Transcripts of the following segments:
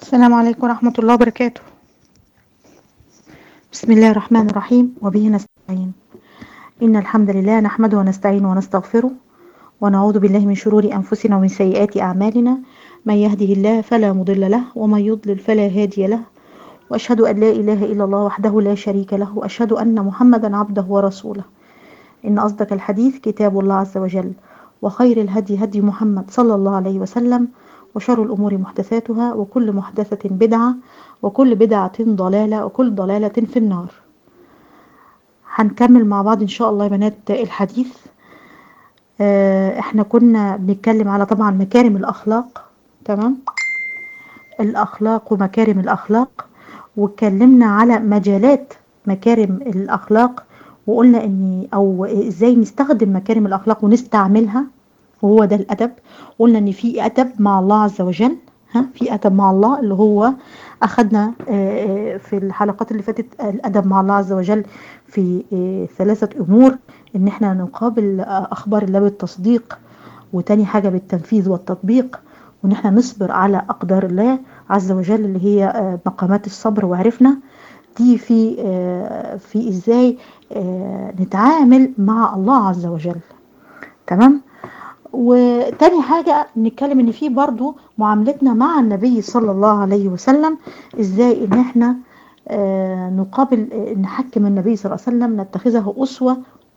السلام عليكم ورحمة الله وبركاته بسم الله الرحمن الرحيم وبه نستعين إن الحمد لله نحمده ونستعينه ونستغفره ونعوذ بالله من شرور أنفسنا ومن سيئات أعمالنا من يهده الله فلا مضل له ومن يضلل فلا هادي له وأشهد أن لا إله إلا الله وحده لا شريك له وأشهد أن محمدا عبده ورسوله إن أصدق الحديث كتاب الله عز وجل وخير الهدي هدي محمد صلى الله عليه وسلم وشر الأمور محدثاتها وكل محدثة بدعة وكل بدعة ضلالة وكل ضلالة في النار هنكمل مع بعض إن شاء الله يا بنات الحديث آه، احنا كنا بنتكلم على طبعا مكارم الأخلاق تمام الأخلاق ومكارم الأخلاق واتكلمنا على مجالات مكارم الأخلاق وقلنا ان او ازاي نستخدم مكارم الأخلاق ونستعملها وهو ده الأدب قلنا ان في أدب مع الله عز وجل ها في أدب مع الله اللي هو أخدنا آه، آه، في الحلقات اللي فاتت الأدب مع الله عز وجل في آه، ثلاثة أمور إن إحنا نقابل آه، أخبار الله بالتصديق وتاني حاجة بالتنفيذ والتطبيق وإن إحنا نصبر على أقدار الله عز وجل اللي هي آه، مقامات الصبر وعرفنا دي في آه، في إزاي آه، نتعامل مع الله عز وجل تمام وتاني حاجة نتكلم ان في برضو معاملتنا مع النبي صلى الله عليه وسلم ازاي ان احنا آه، نقابل آه، نحكم النبي صلى الله عليه وسلم نتخذه أسوة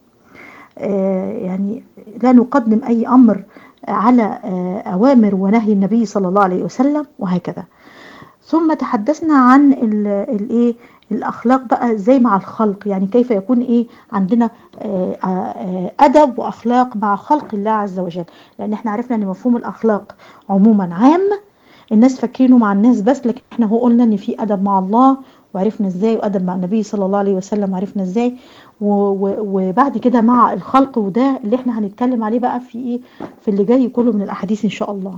آه، يعني لا نقدم أي أمر على آه، أوامر ونهي النبي صلى الله عليه وسلم وهكذا ثم تحدثنا عن ال- الايه الاخلاق بقى زي مع الخلق يعني كيف يكون ايه عندنا آه، آه، آه، ادب واخلاق مع خلق الله عز وجل لان احنا عرفنا ان مفهوم الاخلاق عموما عام الناس فاكرينه مع الناس بس لكن احنا هو قلنا ان في ادب مع الله وعرفنا ازاي وادب مع النبي صلى الله عليه وسلم وعرفنا ازاي و- و- وبعد كده مع الخلق وده اللي احنا هنتكلم عليه بقى في ايه في اللي جاي كله من الاحاديث ان شاء الله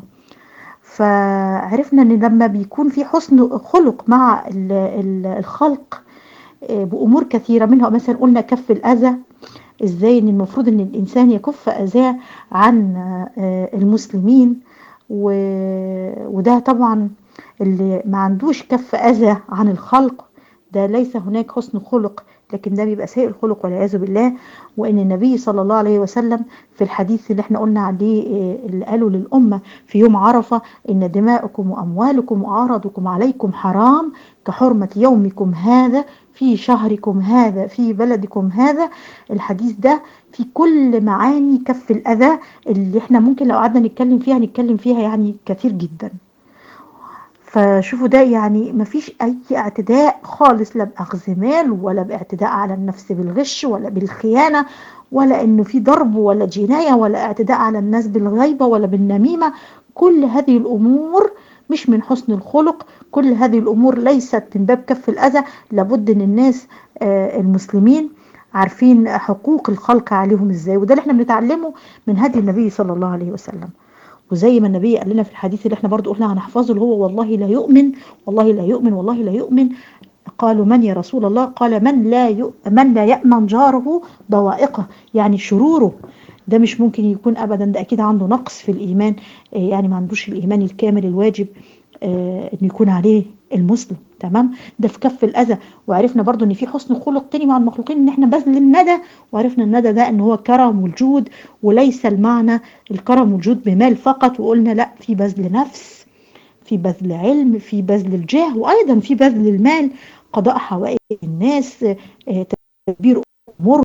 فعرفنا ان لما بيكون في حسن خلق مع ال- ال- الخلق آه، بامور كثيره منها مثلا قلنا كف الاذى ازاي ان المفروض ان الانسان يكف اذاه عن آه، المسلمين و- وده طبعا اللي ما عندوش كف اذى عن الخلق ده ليس هناك حسن خلق لكن ده بيبقى سيء الخلق والعياذ بالله وان النبي صلى الله عليه وسلم في الحديث اللي احنا قلنا عليه آه، اللي قاله للامه في يوم عرفه ان دماءكم واموالكم واعراضكم عليكم حرام كحرمه يومكم هذا في شهركم هذا في بلدكم هذا الحديث ده في كل معاني كف الاذى اللي احنا ممكن لو قعدنا نتكلم فيها نتكلم فيها يعني كثير جدا فشوفوا ده يعني مفيش اي اعتداء خالص لا باخذ مال ولا باعتداء على النفس بالغش ولا بالخيانه ولا انه في ضرب ولا جنايه ولا اعتداء على الناس بالغيبه ولا بالنميمه كل هذه الامور مش من حسن الخلق كل هذه الامور ليست من باب كف الاذى لابد ان الناس آه، المسلمين عارفين حقوق الخلق عليهم ازاي وده اللي احنا بنتعلمه من هدي النبي صلى الله عليه وسلم وزي ما النبي قال لنا في الحديث اللي احنا برضو قلنا هنحفظه اللي هو والله لا يؤمن والله لا يؤمن والله لا يؤمن قالوا من يا رسول الله قال من لا يؤ... من لا يأمن جاره ضوائقه يعني شروره ده مش ممكن يكون ابدا ده اكيد عنده نقص في الايمان آه، يعني ما عندوش الايمان الكامل الواجب آه، انه يكون عليه المسلم تمام ده في كف الاذى وعرفنا برضو ان في حسن خلق تاني مع المخلوقين ان احنا بذل الندى وعرفنا الندى ده ان هو كرم والجود وليس المعنى الكرم والجود بمال فقط وقلنا لا في بذل نفس في بذل علم في بذل الجاه وايضا في بذل المال قضاء حوائج الناس آه، تدبير امور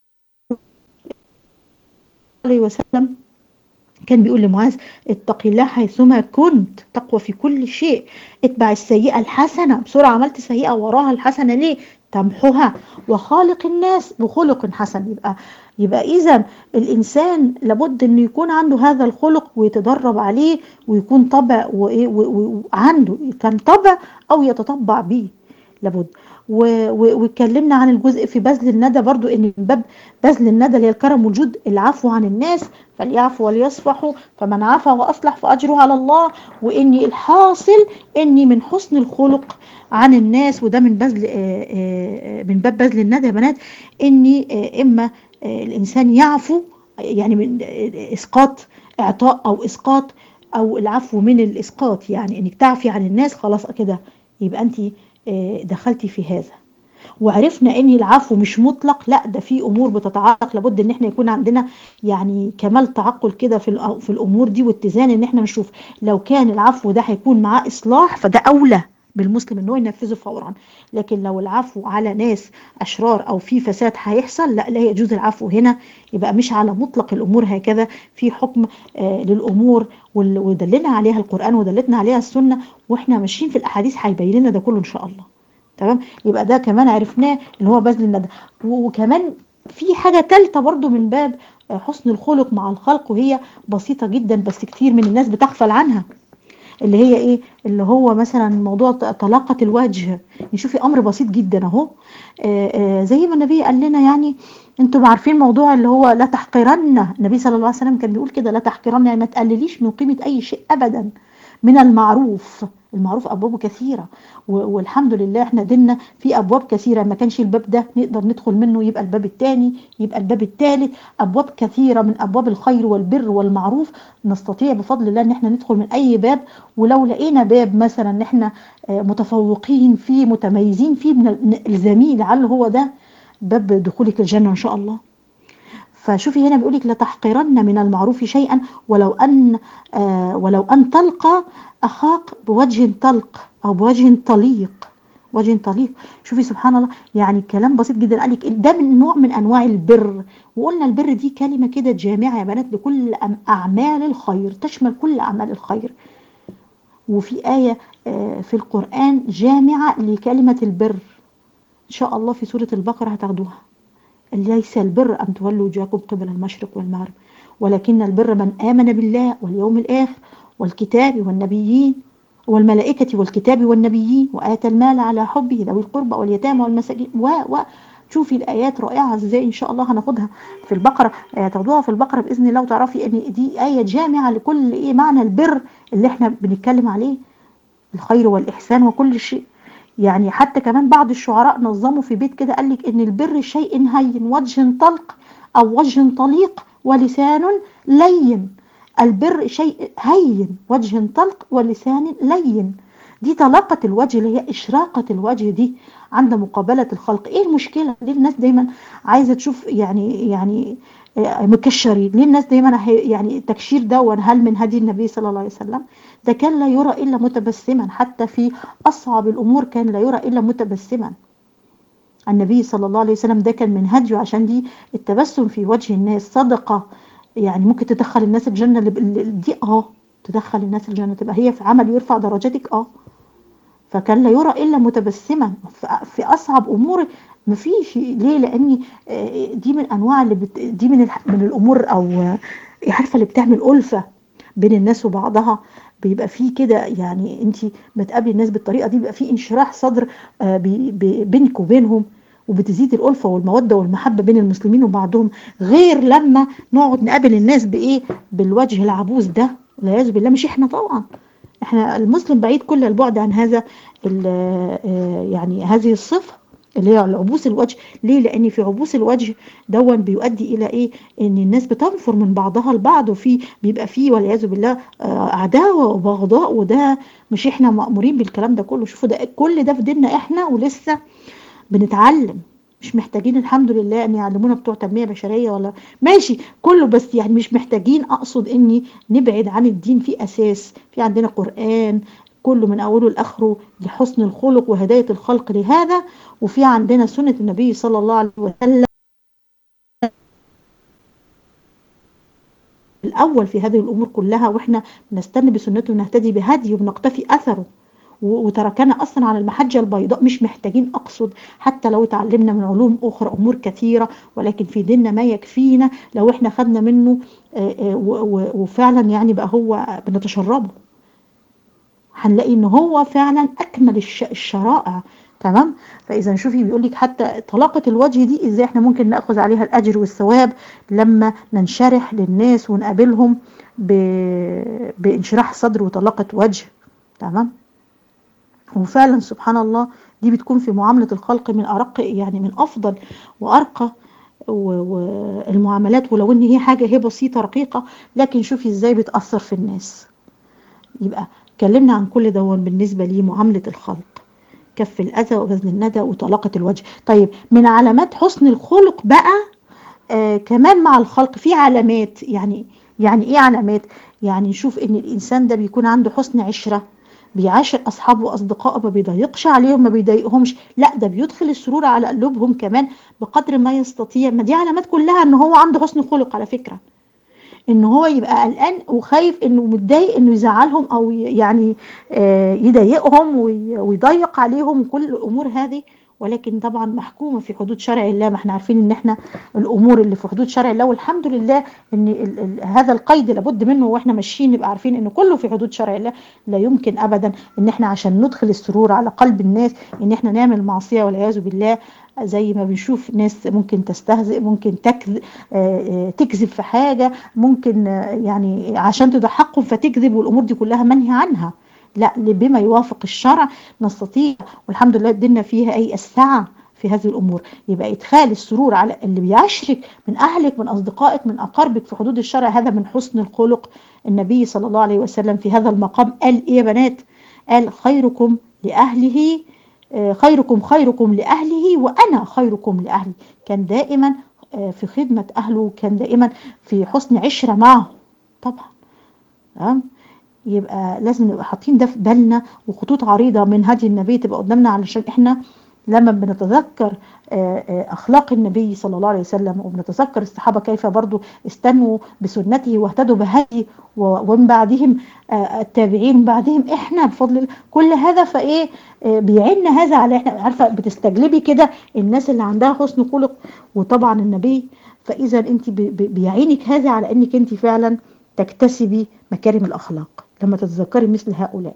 عليه وسلم كان بيقول لمعاذ اتق الله حيثما كنت تقوى في كل شيء اتبع السيئة الحسنة بسرعة عملت سيئة وراها الحسنة ليه تمحها وخالق الناس بخلق حسن يبقى يبقى اذا الانسان لابد انه يكون عنده هذا الخلق ويتدرب عليه ويكون طبع وايه و- و- وعنده كان طبع او يتطبع به لابد و- و- واتكلمنا عن الجزء في بذل الندى برضو ان من باب بذل الندى اللي هي الكرم والجود العفو عن الناس فليعفوا وليصفحوا فمن عفا واصلح فاجره على الله واني الحاصل اني من حسن الخلق عن الناس وده من بذل آه، آه، من باب بذل الندى يا بنات اني آه، اما آه، الانسان يعفو يعني من آه، اسقاط اعطاء او اسقاط او العفو من الاسقاط يعني انك تعفي عن الناس خلاص كده يبقى انت آه، دخلتي في هذا وعرفنا ان العفو مش مطلق لا ده في امور بتتعلق لابد ان احنا يكون عندنا يعني كمال تعقل كده في الأ- في الامور دي واتزان ان احنا نشوف لو كان العفو ده هيكون معاه اصلاح فده اولى بالمسلم ان هو ينفذه فورا لكن لو العفو على ناس اشرار او في فساد هيحصل لا لا يجوز العفو هنا يبقى مش على مطلق الامور هكذا في حكم آه للامور وال- ودلنا عليها القران ودلتنا عليها السنه واحنا ماشيين في الاحاديث هيبين لنا ده كله ان شاء الله تمام يبقى ده كمان عرفناه اللي هو بذل الندى و- وكمان في حاجة تالتة برضو من باب آه، حسن الخلق مع الخلق وهي بسيطة جدا بس كتير من الناس بتغفل عنها اللي هي ايه اللي هو مثلا موضوع ط- طلاقة الوجه نشوفي امر بسيط جدا اهو آه، آه، زي ما النبي قال لنا يعني انتم عارفين موضوع اللي هو لا تحقرن النبي صلى الله عليه وسلم كان بيقول كده لا تحقرن يعني ما تقلليش من قيمة اي شيء ابدا من المعروف المعروف ابوابه كثيره و- والحمد لله احنا ديننا في ابواب كثيره ما كانش الباب ده نقدر ندخل منه يبقى الباب الثاني يبقى الباب الثالث ابواب كثيره من ابواب الخير والبر والمعروف نستطيع بفضل الله ان احنا ندخل من اي باب ولو لقينا باب مثلا ان احنا آه، متفوقين فيه متميزين فيه من الزميل لعل هو ده باب دخولك الجنه ان شاء الله فشوفي هنا بيقول لك لتحقرن من المعروف شيئا ولو ان آه ولو ان تلقى اخاك بوجه طلق او بوجه طليق وجه طليق شوفي سبحان الله يعني كلام بسيط جدا قال لك ده من نوع من انواع البر وقلنا البر دي كلمه كده جامعه يا بنات لكل أم- اعمال الخير تشمل كل اعمال الخير وفي ايه آه، في القران جامعه لكلمه البر ان شاء الله في سوره البقره هتاخدوها ليس البر أن تولوا وجوهكم قبل المشرق والمغرب ولكن البر من آمن بالله واليوم الآخر والكتاب والنبيين والملائكة والكتاب والنبيين وآتى المال على حبه ذوي القربى واليتامى والمساكين و و شوفي الآيات رائعة ازاي إن شاء الله هناخدها في البقرة آه، تاخدوها في البقرة بإذن الله وتعرفي إن دي آية جامعة لكل إيه معنى البر اللي إحنا بنتكلم عليه الخير والإحسان وكل شيء يعني حتى كمان بعض الشعراء نظموا في بيت كده قال لك ان البر شيء هين وجه طلق او وجه طليق ولسان لين البر شيء هين وجه طلق ولسان لين دي طلاقة الوجه اللي هي إشراقة الوجه دي عند مقابلة الخلق إيه المشكلة ليه الناس دايما عايزة تشوف يعني يعني آه، مكشرين ليه الناس دايما هي- يعني التكشير ده هل من هدي النبي صلى الله عليه وسلم ده كان لا يرى إلا متبسما حتى في أصعب الأمور كان لا يرى إلا متبسما النبي صلى الله عليه وسلم ده كان من هديه عشان دي التبسم في وجه الناس صدقة يعني ممكن تدخل الناس الجنة اللي- اللي- دي اه تدخل الناس الجنة تبقى هي في عمل يرفع درجاتك اه فكان لا يرى الا متبسما في- في اصعب امور مفيش ليه لاني آه، دي من انواع اللي بت... دي من الح... من الامور او آه، عارفه اللي بتعمل الفه بين الناس وبعضها بيبقى فيه كده يعني انت بتقابلي الناس بالطريقه دي بيبقى فيه انشراح صدر آه، بي... بي... بينك وبينهم وبتزيد الألفة والمودة والمحبة بين المسلمين وبعضهم غير لما نقعد نقابل الناس بإيه بالوجه العبوس ده والعياذ بالله مش احنا طبعا احنا المسلم بعيد كل البعد عن هذا ال- آه، يعني هذه الصفة اللي هي العبوس الوجه ليه لان في عبوس الوجه دون بيؤدي الى ايه ان الناس بتنفر من بعضها البعض وفي بيبقى فيه والعياذ بالله آه، عداوه وبغضاء وده مش احنا مأمورين بالكلام ده كله شوفوا ده كل ده في ديننا احنا ولسه بنتعلم مش محتاجين الحمد لله ان يعلمونا بتوع تنميه بشريه ولا ماشي كله بس يعني مش محتاجين اقصد اني نبعد عن الدين في اساس في عندنا قران كله من اوله لاخره لحسن الخلق وهدايه الخلق لهذا وفي عندنا سنه النبي صلى الله عليه وسلم الاول في هذه الامور كلها واحنا بنستنى بسنته ونهتدي بهديه وبنقتفي اثره و- وتركنا اصلا على المحجه البيضاء مش محتاجين اقصد حتى لو اتعلمنا من علوم اخرى امور كثيره ولكن في ديننا ما يكفينا لو احنا خدنا منه آه، آه، و- و- وفعلا يعني بقى هو بنتشربه هنلاقي ان هو فعلا اكمل الش- الشرائع تمام فاذا شوفي بيقول لك حتى طلاقه الوجه دي ازاي احنا ممكن ناخذ عليها الاجر والثواب لما ننشرح للناس ونقابلهم ب... بانشراح صدر وطلاقه وجه تمام وفعلا سبحان الله دي بتكون في معاملة الخلق من أرق يعني من أفضل وأرقى والمعاملات ولو إن هي حاجة هي بسيطة رقيقة لكن شوفي إزاي بتأثر في الناس يبقى اتكلمنا عن كل دون بالنسبة لي معاملة الخلق كف الأذى وبذل الندى وطلاقة الوجه طيب من علامات حسن الخلق بقى آه كمان مع الخلق في علامات يعني يعني ايه علامات يعني نشوف ان الانسان ده بيكون عنده حسن عشرة بيعاشر اصحابه واصدقائه ما بيضيقش عليهم ما بيضايقهمش لا ده بيدخل السرور على قلوبهم كمان بقدر ما يستطيع ما دي علامات كلها ان هو عنده حسن خلق على فكرة ان هو يبقى قلقان وخايف انه متضايق انه يزعلهم او يعني آه يضايقهم ويضيق عليهم كل الامور هذه ولكن طبعا محكومة في حدود شرع الله ما احنا عارفين ان احنا الامور اللي في حدود شرع الله والحمد لله ان ال ال هذا القيد لابد منه واحنا ماشيين نبقى عارفين ان كله في حدود شرع الله لا يمكن ابدا ان احنا عشان ندخل السرور على قلب الناس ان احنا نعمل معصية والعياذ بالله زي ما بنشوف ناس ممكن تستهزئ ممكن تكذب تكذب في حاجة ممكن يعني عشان تضحكهم فتكذب والامور دي كلها منهي عنها لا بما يوافق الشرع نستطيع والحمد لله الدنيا فيها اي السعة في هذه الامور يبقى ادخال السرور على اللي بيعشرك من اهلك من اصدقائك من اقاربك في حدود الشرع هذا من حسن الخلق النبي صلى الله عليه وسلم في هذا المقام قال ايه يا بنات قال خيركم لاهله خيركم خيركم لاهله وانا خيركم لاهلي كان دائما في خدمة اهله كان دائما في حسن عشرة معه طبعا تمام يبقى لازم نبقى حاطين ده في بالنا وخطوط عريضة من هدي النبي تبقى قدامنا علشان احنا لما بنتذكر اخلاق النبي صلى الله عليه وسلم وبنتذكر الصحابة كيف برضو استنوا بسنته واهتدوا بهدي ومن بعدهم التابعين بعدهم احنا بفضل كل هذا فايه بيعين هذا على احنا عارفة بتستجلبي كده الناس اللي عندها حسن خلق وطبعا النبي فاذا انت بيعينك هذا على انك انت فعلا تكتسبي مكارم الاخلاق لما تتذكري مثل هؤلاء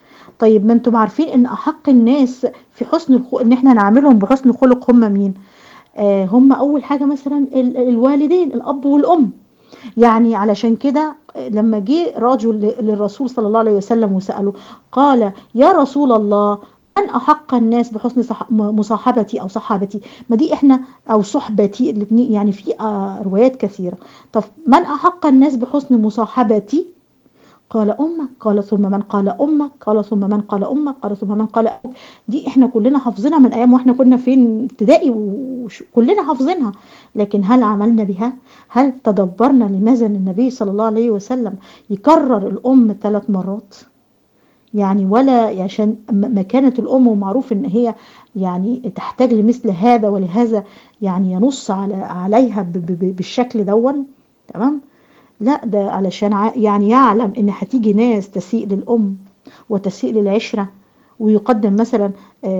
طيب ما انتم عارفين ان احق الناس في حسن الخلق ان احنا نعاملهم بحسن خلق هم مين آه هم اول حاجة مثلا الوالدين الاب والام يعني علشان كده لما جه رجل للرسول صلى الله عليه وسلم وسأله قال يا رسول الله من أحق الناس بحسن مصاحبتي أو صحابتي ما دي إحنا أو صحبتي الاثنين يعني في آه روايات كثيرة طب من أحق الناس بحسن مصاحبتي قال أمك قال ثم من قال أمك قال ثم من قال أمك قال ثم من قال أمك دي احنا كلنا حافظينها من أيام واحنا كنا فين ابتدائي وكلنا حافظينها لكن هل عملنا بها هل تدبرنا لماذا النبي صلى الله عليه وسلم يكرر الأم ثلاث مرات يعني ولا عشان مكانة الأم ومعروف إن هي يعني تحتاج لمثل هذا ولهذا يعني ينص على عليها بالشكل دون تمام لا ده علشان يعني يعلم ان هتيجي ناس تسيء للأم وتسيء للعشرة ويقدم مثلا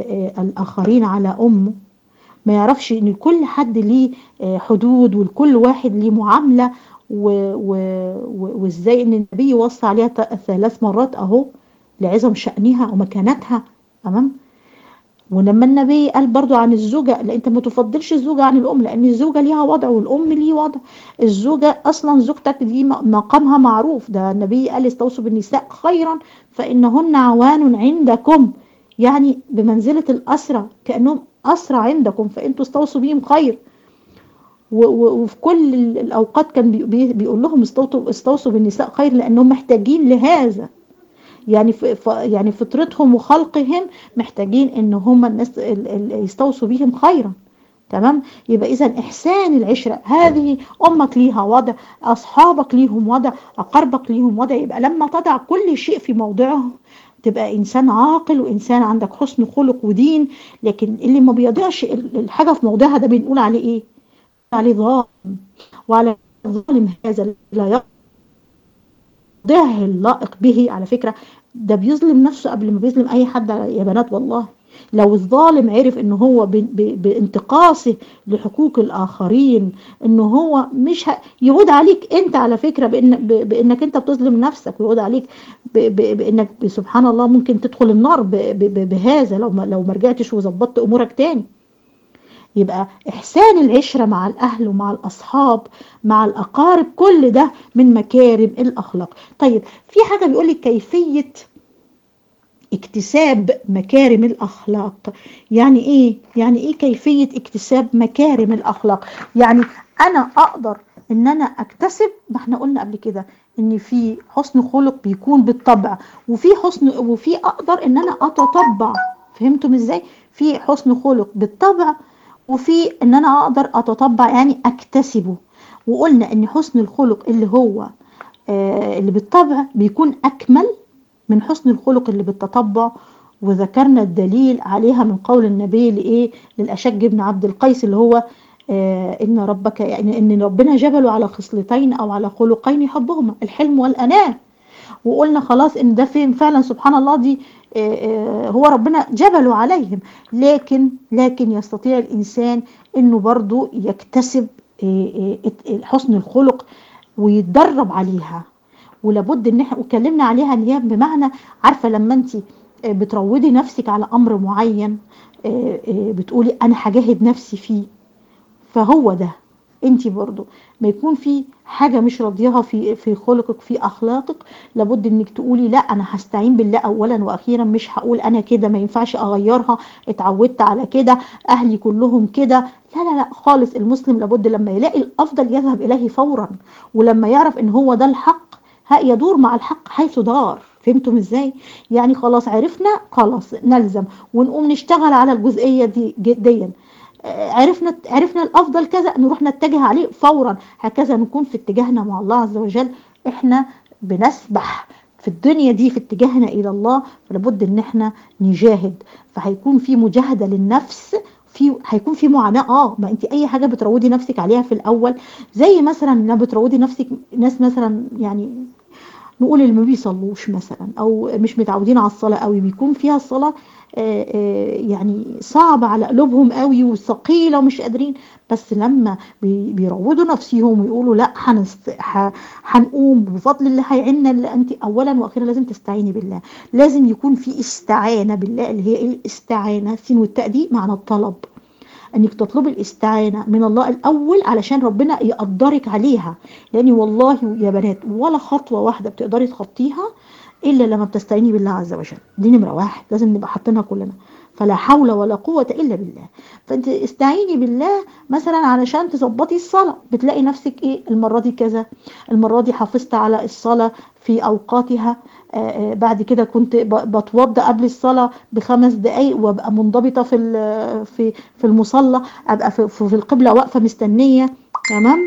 الآخرين على أمه ما يعرفش ان كل حد ليه حدود والكل واحد ليه معاملة وازاي ان النبي وصى عليها ثلاث مرات اهو لعظم شأنها ومكانتها تمام ولما النبي قال برضو عن الزوجة لا انت ما تفضلش الزوجة عن الام لان الزوجة ليها وضع والام ليه وضع الزوجة اصلا زوجتك دي مقامها معروف ده النبي قال استوصوا بالنساء خيرا فانهن عوان عندكم يعني بمنزلة الاسرى كأنهم اسرى عندكم فانتوا استوصوا بهم خير وفي كل الاوقات كان بيقول لهم استوصوا بالنساء خير لانهم محتاجين لهذا يعني يعني فطرتهم وخلقهم محتاجين ان هم الناس يستوصوا بهم خيرا تمام يبقى اذا احسان العشره هذه امك ليها وضع اصحابك ليهم وضع اقاربك ليهم وضع يبقى لما تضع كل شيء في موضعه تبقى انسان عاقل وانسان عندك حسن خلق ودين لكن اللي ما بيضيعش الحاجه في موضعها ده بنقول عليه ايه عليه ظالم وعلى الظالم هذا لا يقضيه اللائق به على فكرة ده بيظلم نفسه قبل ما بيظلم اي حد يا بنات والله لو الظالم عرف ان هو بانتقاصه لحقوق الاخرين ان هو مش ه... يعود عليك انت على فكرة بإن... بانك انت بتظلم نفسك ويعود عليك ب... ب... بانك سبحان الله ممكن تدخل النار ب... ب... بهذا لو ما... لو ما رجعتش وظبطت امورك تاني يبقى إحسان العشرة مع الأهل ومع الأصحاب مع الأقارب كل ده من مكارم الأخلاق طيب في حاجة بيقولك كيفية اكتساب مكارم الأخلاق يعني إيه؟ يعني إيه كيفية اكتساب مكارم الأخلاق؟ يعني أنا أقدر إن أنا أكتسب ما احنا قلنا قبل كده ان في حسن خلق بيكون بالطبع وفي حسن وفي اقدر ان انا اتطبع فهمتم ازاي في حسن خلق بالطبع وفي ان انا اقدر اتطبع يعني اكتسبه وقلنا ان حسن الخلق اللي هو آه اللي بالطبع بيكون اكمل من حسن الخلق اللي بالتطبع وذكرنا الدليل عليها من قول النبي لايه للاشج بن عبد القيس اللي هو آه ان ربك يعني ان ربنا جبله على خصلتين او على خلقين يحبهما الحلم والاناه وقلنا خلاص ان ده فين فعلا سبحان الله دي آه آه هو ربنا جبله عليهم لكن لكن يستطيع الانسان انه برضو يكتسب حسن الخلق ويتدرب عليها ولابد ان احنا واتكلمنا عليها ان هي بمعنى عارفه لما انت بتروضي نفسك على امر معين بتقولي انا هجاهد نفسي فيه فهو ده انت برضو ما يكون في حاجة مش راضيها في في خلقك في اخلاقك لابد انك تقولي لا انا هستعين بالله اولا واخيرا مش هقول انا كده ما ينفعش اغيرها اتعودت على كده اهلي كلهم كده لا لا لا خالص المسلم لابد لما يلاقي الافضل يذهب اليه فورا ولما يعرف ان هو ده الحق يدور مع الحق حيث دار فهمتم ازاي يعني خلاص عرفنا خلاص نلزم ونقوم نشتغل على الجزئية دي جديا عرفنا عرفنا الافضل كذا نروح نتجه عليه فورا هكذا نكون في اتجاهنا مع الله عز وجل احنا بنسبح في الدنيا دي في اتجاهنا الى الله فلابد ان احنا نجاهد فهيكون في مجاهده للنفس في هيكون في معاناه اه ما انت اي حاجه بتروضي نفسك عليها في الاول زي مثلا لما بتروضي نفسك ناس مثلا يعني نقول اللي ما بيصلوش مثلا او مش متعودين على الصلاه قوي بيكون فيها الصلاه يعني صعب على قلوبهم قوي وثقيلة ومش قادرين بس لما بيروضوا نفسهم ويقولوا لا هنقوم بفضل الله هيعنا اللي انت اولا واخيرا لازم تستعيني بالله لازم يكون في استعانة بالله اللي هي الاستعانة السين والتاء دي معنى الطلب انك تطلبي الاستعانة من الله الاول علشان ربنا يقدرك عليها لان والله يا بنات ولا خطوة واحدة بتقدري تخطيها الا لما بتستعيني بالله عز وجل دي نمره واحد لازم نبقى حاطينها كلنا فلا حول ولا قوة إلا بالله فأنت استعيني بالله مثلا علشان تظبطي الصلاة بتلاقي نفسك إيه المرة دي كذا المرة دي حافظت على الصلاة في أوقاتها آآ آآ بعد كده كنت بتوضى قبل الصلاة بخمس دقايق وابقى منضبطة في في في المصلى ابقى في, في القبلة واقفة مستنية تمام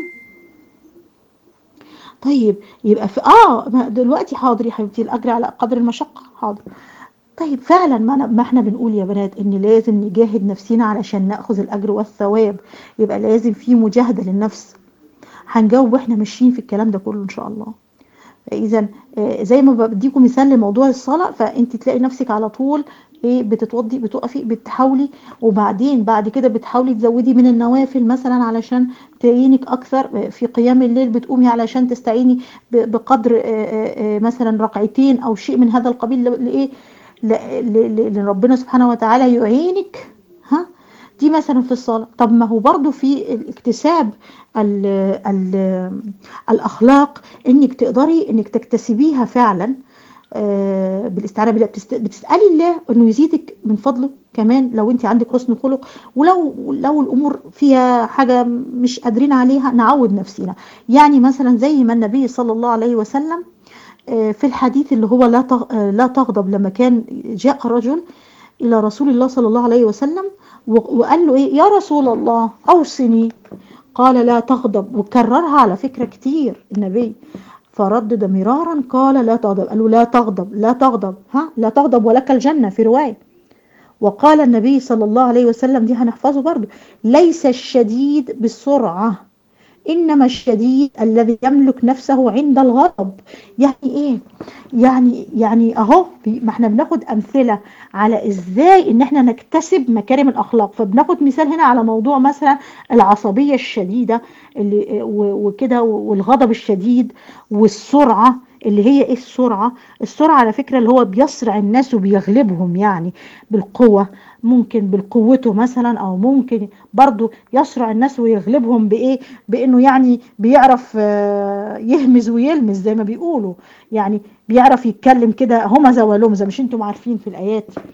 طيب يبقى في اه دلوقتي حاضر يا حبيبتي الاجر على قدر المشقه حاضر طيب فعلا ما, ما احنا بنقول يا بنات ان لازم نجاهد نفسنا علشان ناخذ الاجر والثواب يبقى لازم في مجاهده للنفس هنجاوب واحنا ماشيين في الكلام ده كله ان شاء الله فاذا زي ما بديكم مثال لموضوع الصلاه فانت تلاقي نفسك على طول ايه بتتوضي بتقفي بتحاولي وبعدين بعد كده بتحاولي تزودي من النوافل مثلا علشان تعينك اكثر في قيام الليل بتقومي علشان تستعيني بقدر مثلا ركعتين او شيء من هذا القبيل لايه لربنا سبحانه وتعالى يعينك ها دي مثلا في الصلاة طب ما هو برضو في الاكتساب ال ال الاخلاق انك تقدري انك تكتسبيها فعلا آه بالاستعانه بالله بتسالي الله انه يزيدك من فضله كمان لو انت عندك حسن خلق ولو لو الامور فيها حاجه مش قادرين عليها نعود نفسنا يعني مثلا زي ما النبي صلى الله عليه وسلم آه في الحديث اللي هو لا لا تغضب لما كان جاء رجل الى رسول الله صلى الله عليه وسلم وقال له ايه يا رسول الله اوصني قال لا تغضب وكررها على فكره كتير النبي فردد مرارا قال لا تغضب قال له لا تغضب لا تغضب ها لا تغضب ولك الجنة في رواية وقال النبي صلى الله عليه وسلم دي هنحفظه برضو ليس الشديد بالسرعة إنما الشديد الذي يملك نفسه عند الغضب يعني إيه يعني يعني أهو ما احنا بناخد أمثلة على إزاي إن احنا نكتسب مكارم الأخلاق فبناخد مثال هنا على موضوع مثلا العصبية الشديدة اللي وكده والغضب الشديد والسرعة اللي هي ايه السرعة السرعة على فكرة اللي هو بيسرع الناس وبيغلبهم يعني بالقوة ممكن بالقوته مثلا او ممكن برضو يسرع الناس ويغلبهم بايه بانه يعني بيعرف يهمز ويلمز زي ما بيقولوا يعني بيعرف يتكلم كده همزة ولمزة مش انتم عارفين في الايات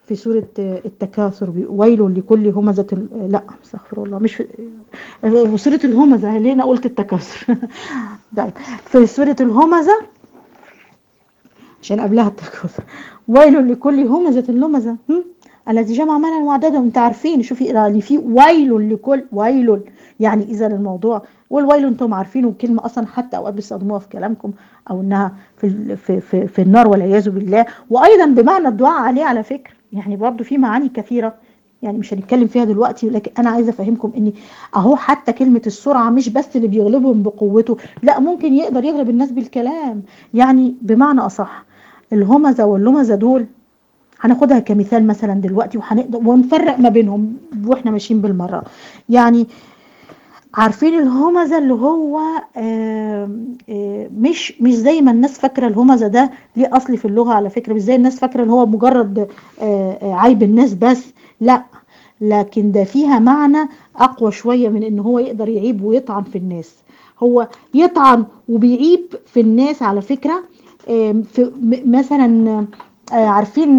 في سورة التكاثر ويل لكل همزة لا استغفر الله مش في سورة الهمزة ليه أنا قلت التكاثر طيب في سورة الهمزة عشان قبلها التكاثر ويل لكل همزة لمزة الذي جمع مالا وعدده انت عارفين شوفي اللي فيه ويل لكل ويل يعني اذا الموضوع والويل انتم عارفين والكلمه اصلا حتى اوقات بيستخدموها في كلامكم او انها في في في, في النار والعياذ بالله وايضا بمعنى الدعاء عليه على فكره يعني برضو في معاني كثيره يعني مش هنتكلم فيها دلوقتي لكن انا عايزه افهمكم ان اهو حتى كلمه السرعه مش بس اللي بيغلبهم بقوته لا ممكن يقدر يغلب الناس بالكلام يعني بمعنى اصح الهمزه واللمزه دول هناخدها كمثال مثلا دلوقتي وهنقدر ونفرق ما بينهم واحنا ماشيين بالمره يعني عارفين الهمزه اللي هو آآ آآ مش مش زي ما الناس فاكره الهمزه ده ليه اصل في اللغه على فكره مش زي الناس فاكره اللي هو مجرد عيب الناس بس لا لكن ده فيها معنى اقوى شويه من ان هو يقدر يعيب ويطعن في الناس هو يطعن وبيعيب في الناس على فكره في مثلا عارفين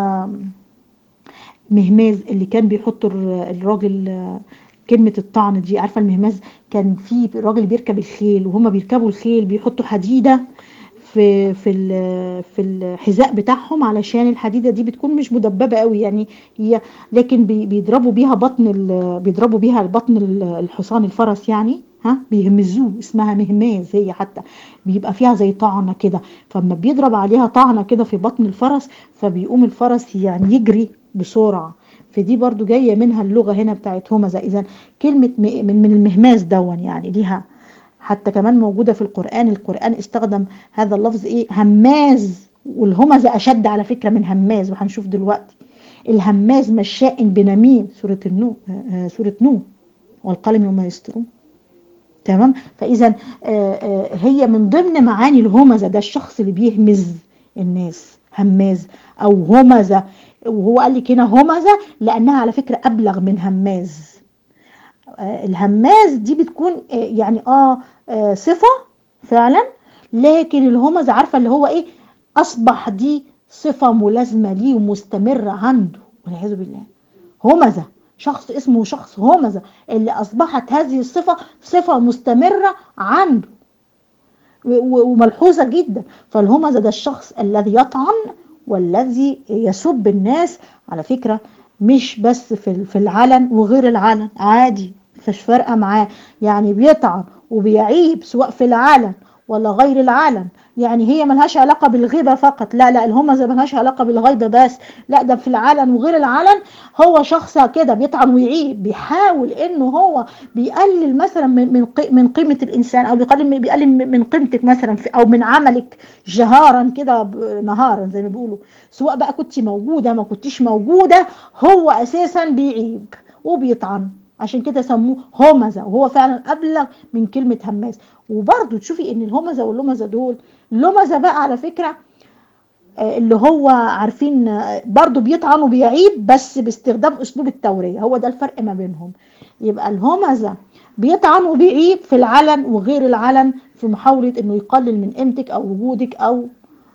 مهماز اللي كان بيحط الراجل كلمة الطعن دي عارفة المهماز كان في راجل بيركب الخيل وهما بيركبوا الخيل بيحطوا حديدة في في في الحذاء بتاعهم علشان الحديده دي بتكون مش مدببه قوي يعني هي لكن بيضربوا بيها بطن بيضربوا بيها بطن الحصان الفرس يعني ها بيهمزوه اسمها مهماز هي حتى بيبقى فيها زي طعنه كده فلما بيضرب عليها طعنه كده في بطن الفرس فبيقوم الفرس يعني يجري بسرعه فدي برضو جايه منها اللغه هنا بتاعت همزه اذا كلمه من من المهماز دون يعني ليها حتى كمان موجوده في القران القران استخدم هذا اللفظ ايه هماز والهمزه اشد على فكره من هماز وهنشوف دلوقتي الهماز مشاء بنميم سوره النو سوره نو والقلم وما يسطرون تمام فاذا هي من ضمن معاني الهمزه ده الشخص اللي بيهمز الناس هماز او همزه وهو قال لك هنا همزه لانها على فكره ابلغ من هماز الهماز دي بتكون يعني اه صفه فعلا لكن الهمزه عارفه اللي هو ايه اصبح دي صفه ملازمه ليه ومستمره عنده والعياذ بالله همزه شخص اسمه شخص همزة اللي أصبحت هذه الصفة صفة مستمرة عنده وملحوظة جدا فالهمزة ده الشخص الذي يطعن والذي يسب الناس على فكرة مش بس في في العلن وغير العلن عادي مش فارقة معاه يعني بيطعن وبيعيب سواء في العلن ولا غير العلن يعني هي ملهاش علاقة بالغيبة فقط لا لا الهمزة ملهاش علاقة بالغيبة بس لا ده في العلن وغير العلن هو شخص كده بيطعن ويعيب بيحاول انه هو بيقلل مثلا من من من قيمة الانسان او بيقلل بيقلل من قيمتك مثلا في او من عملك جهارا كده نهارا زي ما بيقولوا سواء بقى كنت موجودة ما كنتيش موجودة هو اساسا بيعيب وبيطعن عشان كده سموه همزة وهو فعلا أبلغ من كلمة هماز وبرضه تشوفي ان الهمزة واللمزة دول لمزة بقى على فكرة اللي هو عارفين برضه بيطعن وبيعيب بس باستخدام اسلوب التورية هو ده الفرق ما بينهم يبقى الهمزة بيطعن وبيعيب في العلن وغير العلن في محاولة انه يقلل من قيمتك او وجودك او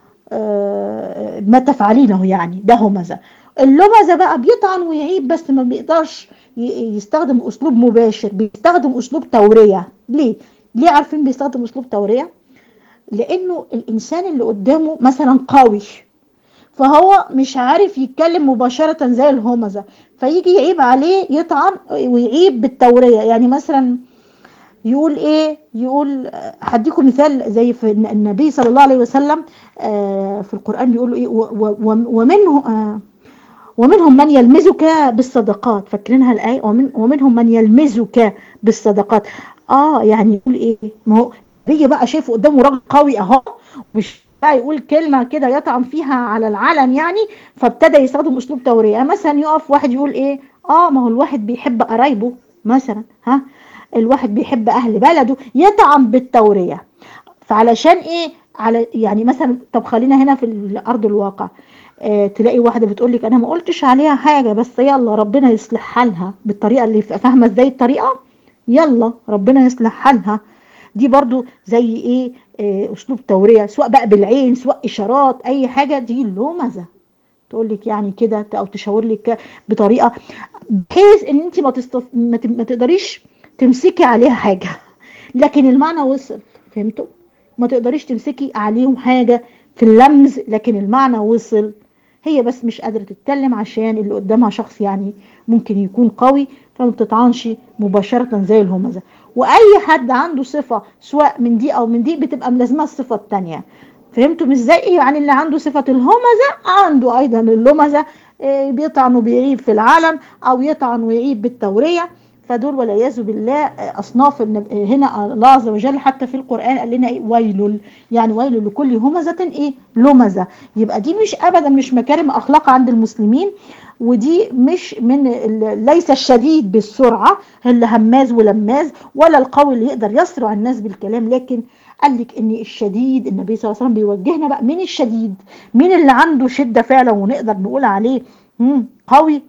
ما تفعلينه يعني ده همزة اللمزة بقى بيطعن ويعيب بس ما بيقدرش يستخدم اسلوب مباشر بيستخدم اسلوب تورية ليه ليه عارفين بيستخدم اسلوب تورية لانه الانسان اللي قدامه مثلا قوي فهو مش عارف يتكلم مباشرة زي الهمزة فيجي يعيب عليه يطعن ويعيب بالتورية يعني مثلا يقول ايه يقول هديكم مثال زي في النبي صلى الله عليه وسلم في القرآن بيقول ايه ومنه ومنهم من يلمزك بالصدقات فاكرينها الآية ومن ومنهم من يلمزك بالصدقات اه يعني يقول ايه ما هو بيجي بقى شايفه قدامه راجل قوي اهو مش بقى يقول كلمة كده يطعن فيها على العلن يعني فابتدى يستخدم اسلوب تورية مثلا يقف واحد يقول ايه اه ما هو الواحد بيحب قرايبه مثلا ها الواحد بيحب اهل بلده يطعن بالتورية فعلشان ايه على يعني مثلا طب خلينا هنا في ارض الواقع آه تلاقي واحده بتقول لك انا ما قلتش عليها حاجه بس يلا ربنا يصلح حالها بالطريقه اللي فاهمه ازاي الطريقه يلا ربنا يصلح حالها دي برضو زي ايه آه اسلوب توريه سواء بقى بالعين سواء اشارات اي حاجه دي لمزه تقول لك يعني كده او تشاور لك بطريقه بحيث ان انت ما, تستف... ما, ت... ما تقدريش تمسكي عليها حاجه لكن المعنى وصل فهمتوا ما تقدريش تمسكي عليهم حاجه في اللمز لكن المعنى وصل هي بس مش قادره تتكلم عشان اللي قدامها شخص يعني ممكن يكون قوي فما بتطعنش مباشره زي الهمزه واي حد عنده صفه سواء من دي او من دي بتبقى ملازمه الصفه الثانيه فهمتوا مش زي يعني اللي عنده صفه الهمزه عنده ايضا اللمزه إيه بيطعن وبيعيب في العالم او يطعن ويعيب بالتوريه فدول والعياذ بالله اصناف هنا الله عز وجل حتى في القران قال لنا ايه ويل يعني ويل لكل همزه ايه لمزه يبقى دي مش ابدا مش مكارم اخلاق عند المسلمين ودي مش من ليس الشديد بالسرعه اللي هماز ولماز ولا القوي اللي يقدر يسرع الناس بالكلام لكن قال لك ان الشديد النبي صلى الله عليه وسلم بيوجهنا بقى مين الشديد مين اللي عنده شده فعلا ونقدر نقول عليه قوي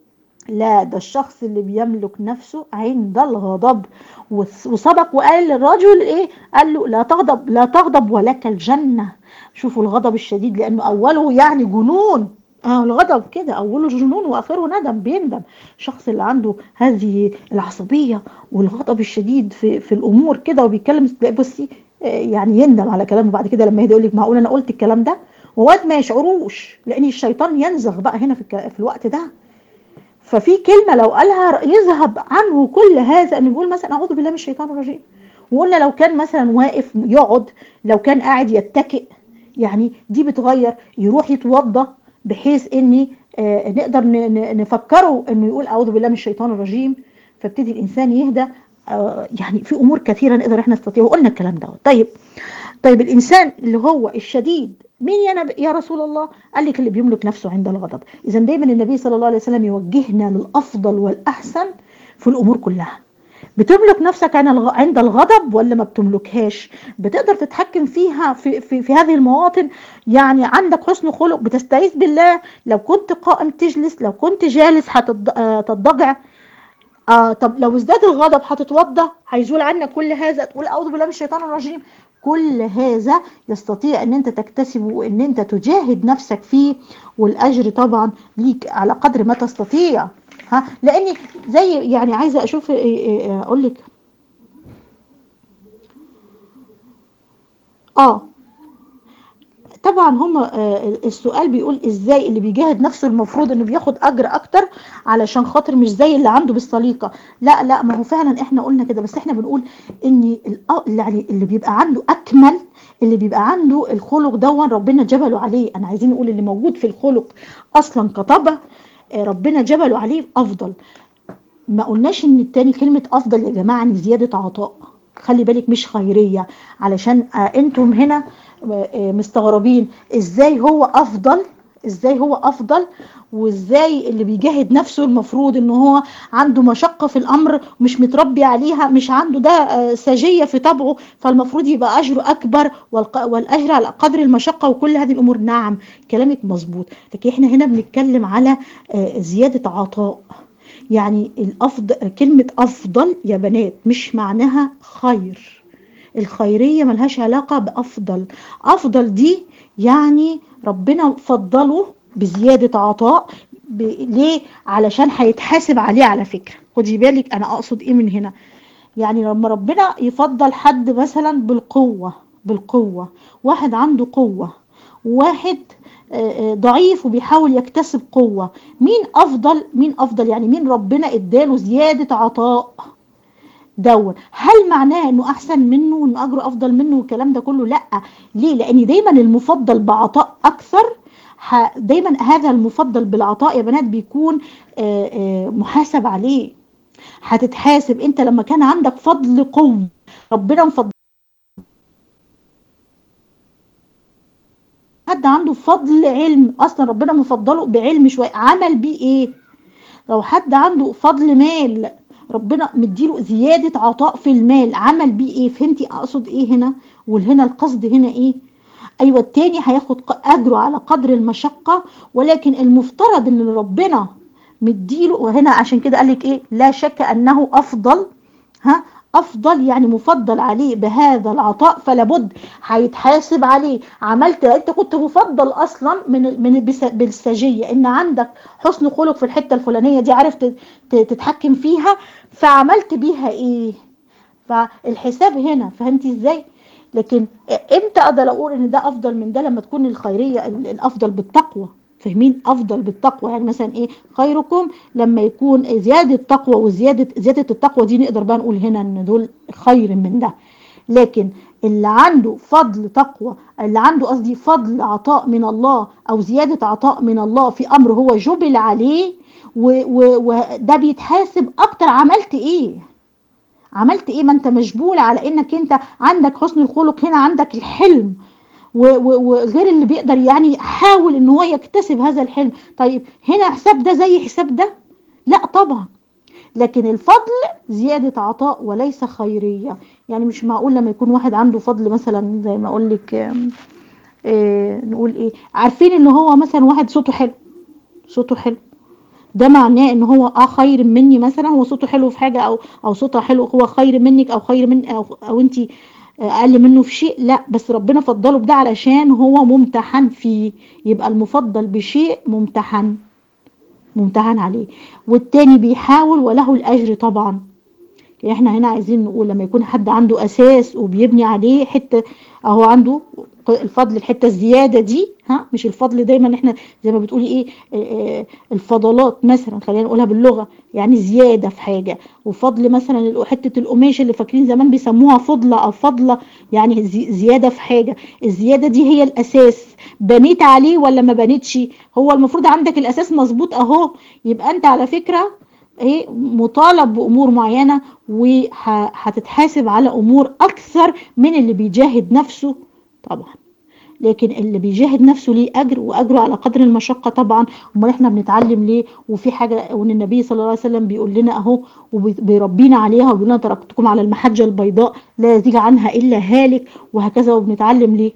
لا ده الشخص اللي بيملك نفسه عند الغضب وسبق وقال للرجل ايه قال له لا تغضب لا تغضب ولك الجنة شوفوا الغضب الشديد لانه اوله يعني جنون اه الغضب كده اوله جنون واخره ندم بيندم الشخص اللي عنده هذه العصبيه والغضب الشديد في في الامور كده وبيتكلم تلاقي بصي يعني يندم على كلامه بعد كده لما يهدى يقول لك معقول انا قلت الكلام ده وواد ما يشعروش لان الشيطان ينزغ بقى هنا في, في الوقت ده ففي كلمة لو قالها يذهب عنه كل هذا انه يقول مثلا اعوذ بالله من الشيطان الرجيم وقلنا لو كان مثلا واقف يقعد لو كان قاعد يتكئ يعني دي بتغير يروح يتوضى بحيث اني آه نقدر نفكره انه يقول اعوذ بالله من الشيطان الرجيم فابتدي الانسان يهدى آه يعني في امور كثيره نقدر احنا نستطيع وقلنا الكلام ده طيب طيب الانسان اللي هو الشديد مين يا, نبي يا رسول الله قال لك اللي بيملك نفسه عند الغضب اذا دايما النبي صلى الله عليه وسلم يوجهنا للافضل والاحسن في الامور كلها بتملك نفسك عند الغضب ولا ما بتملكهاش بتقدر تتحكم فيها في, في, في هذه المواطن يعني عندك حسن خلق بتستعيذ بالله لو كنت قائم تجلس لو كنت جالس هتضجع آه طب لو ازداد الغضب هتتوضى هيزول عنك كل هذا تقول اعوذ بالله من الشيطان الرجيم كل هذا يستطيع ان انت تكتسبه وان انت تجاهد نفسك فيه والاجر طبعا ليك على قدر ما تستطيع ها لاني زي يعني عايزه اشوف اقول لك اه طبعا هم السؤال بيقول ازاي اللي بيجاهد نفسه المفروض انه بياخد اجر اكتر علشان خاطر مش زي اللي عنده بالسليقه لا لا ما هو فعلا احنا قلنا كده بس احنا بنقول ان يعني اللي بيبقى عنده اكمل اللي بيبقى عنده الخلق دون ربنا جبله عليه انا عايزين نقول اللي موجود في الخلق اصلا كطبع ربنا جبله عليه افضل ما قلناش ان التاني كلمه افضل يا جماعه ان زياده عطاء خلي بالك مش خيريه علشان انتم هنا مستغربين ازاي هو افضل ازاي هو افضل وازاي اللي بيجاهد نفسه المفروض ان هو عنده مشقه في الامر مش متربي عليها مش عنده ده سجيه في طبعه فالمفروض يبقى اجره اكبر والاجر على قدر المشقه وكل هذه الامور نعم كلامك مظبوط لكن احنا هنا بنتكلم على زياده عطاء يعني الافضل كلمه افضل يا بنات مش معناها خير الخيريه ملهاش علاقه بافضل افضل دي يعني ربنا فضله بزياده عطاء ب... ليه علشان هيتحاسب عليه على فكره خدي بالك انا اقصد ايه من هنا يعني لما ربنا يفضل حد مثلا بالقوه بالقوه واحد عنده قوه واحد ضعيف وبيحاول يكتسب قوه مين افضل مين افضل يعني مين ربنا اداله زياده عطاء دون هل معناه انه احسن منه وانه اجره افضل منه والكلام ده كله لا ليه لان دايما المفضل بعطاء اكثر دايما هذا المفضل بالعطاء يا بنات بيكون محاسب عليه هتتحاسب انت لما كان عندك فضل قوي ربنا مفضل حد عنده فضل علم اصلا ربنا مفضله بعلم شويه عمل بيه ايه لو حد عنده فضل مال ربنا مديله زيادة عطاء في المال عمل بيه ايه فهمتي اقصد ايه هنا وهنا القصد هنا ايه ايوه التاني هياخد اجره على قدر المشقة ولكن المفترض ان ربنا مديله وهنا عشان كده قالك ايه لا شك انه افضل ها افضل يعني مفضل عليه بهذا العطاء فلا بد هيتحاسب عليه عملت انت كنت مفضل اصلا من من بالسجيه ان عندك حسن خلق في الحته الفلانيه دي عرفت تتحكم فيها فعملت بيها ايه فالحساب هنا فهمتي ازاي لكن امتى اقدر اقول ان ده افضل من ده لما تكون الخيريه الافضل بالتقوى فاهمين افضل بالتقوى يعني مثلا ايه خيركم لما يكون زياده تقوى وزياده زياده التقوى دي نقدر بقى نقول هنا ان دول خير من ده لكن اللي عنده فضل تقوى اللي عنده قصدي فضل عطاء من الله او زياده عطاء من الله في امر هو جبل عليه وده بيتحاسب اكتر عملت ايه عملت ايه ما انت مجبول على انك انت عندك حسن الخلق هنا عندك الحلم وغير اللي بيقدر يعني حاول ان هو يكتسب هذا الحلم طيب هنا حساب ده زي حساب ده لا طبعا لكن الفضل زيادة عطاء وليس خيرية يعني مش معقول لما يكون واحد عنده فضل مثلا زي ما اقول لك إيه نقول ايه عارفين ان هو مثلا واحد صوته حلو صوته حلو ده معناه ان هو اه خير مني مثلا هو صوته حلو في حاجة او او صوته حلو هو خير منك او خير من او, أو انت اقل منه في شيء لا بس ربنا فضله بده علشان هو ممتحن فيه يبقى المفضل بشيء ممتحن ممتحن عليه والتاني بيحاول وله الاجر طبعا يعني احنا هنا عايزين نقول لما يكون حد عنده اساس وبيبني عليه حته اهو عنده الفضل الحته الزياده دي ها مش الفضل دايما احنا زي ما بتقولي ايه اه الفضلات مثلا خلينا نقولها باللغه يعني زياده في حاجه وفضل مثلا حته القماش اللي فاكرين زمان بيسموها فضله او فضله يعني زياده في حاجه الزياده دي هي الاساس بنيت عليه ولا ما بنيتش هو المفروض عندك الاساس مظبوط اهو يبقى انت على فكره ايه مطالب بامور معينه وهتتحاسب على امور اكثر من اللي بيجاهد نفسه طبعا لكن اللي بيجاهد نفسه ليه اجر واجره على قدر المشقه طبعا امال احنا بنتعلم ليه وفي حاجه وان النبي صلى الله عليه وسلم بيقول لنا اهو وبيربينا عليها وبيقول لنا تركتكم على المحجه البيضاء لا يزيغ عنها الا هالك وهكذا وبنتعلم ليه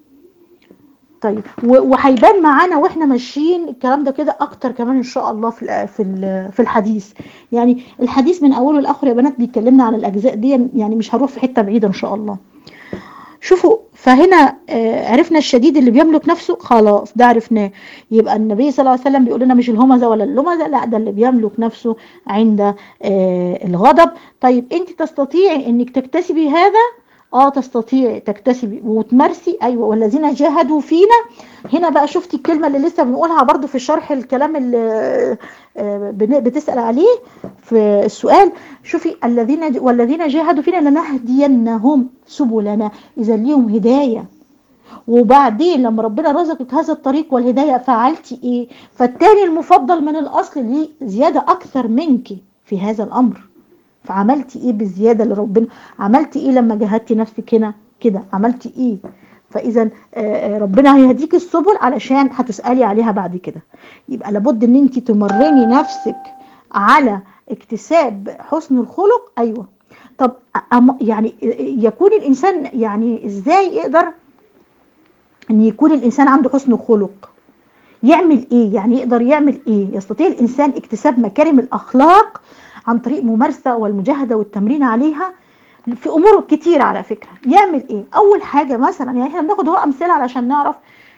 طيب وهيبان معانا واحنا ماشيين الكلام ده كده اكتر كمان ان شاء الله في في في الحديث يعني الحديث من اوله لاخره يا بنات بيتكلمنا عن الاجزاء دي يعني مش هنروح في حته بعيده ان شاء الله شوفوا فهنا عرفنا الشديد اللي بيملك نفسه خلاص ده عرفناه يبقى النبي صلى الله عليه وسلم بيقول لنا مش الهمزه ولا اللمزه لا ده اللي بيملك نفسه عند الغضب طيب انت تستطيعي انك تكتسبي هذا اه تستطيعي تكتسبي وتمارسي ايوه والذين جاهدوا فينا هنا بقى شفتي الكلمه اللي لسه بنقولها برضو في الشرح الكلام اللي بتسال عليه في السؤال شوفي الذين والذين جاهدوا فينا لنهدينهم سبلنا اذا ليهم هدايه وبعدين لما ربنا رزقك هذا الطريق والهدايه فعلتي ايه فالتاني المفضل من الاصل ليه زياده اكثر منك في هذا الامر فعملتي ايه بالزيادة اللي ربنا عملتي ايه لما جهدتي نفسك هنا كده عملتي ايه فاذا ربنا هيهديك السبل علشان هتسألي عليها بعد كده يبقى لابد ان انت تمرني نفسك على اكتساب حسن الخلق ايوه طب يعني يكون الانسان يعني ازاي يقدر ان يكون الانسان عنده حسن خلق يعمل ايه يعني يقدر يعمل ايه يستطيع الانسان اكتساب مكارم الاخلاق عن طريق ممارسة والمجاهدة والتمرين عليها في امور كتير على فكرة يعمل ايه اول حاجة مثلا يعني احنا بناخد هو امثلة علشان نعرف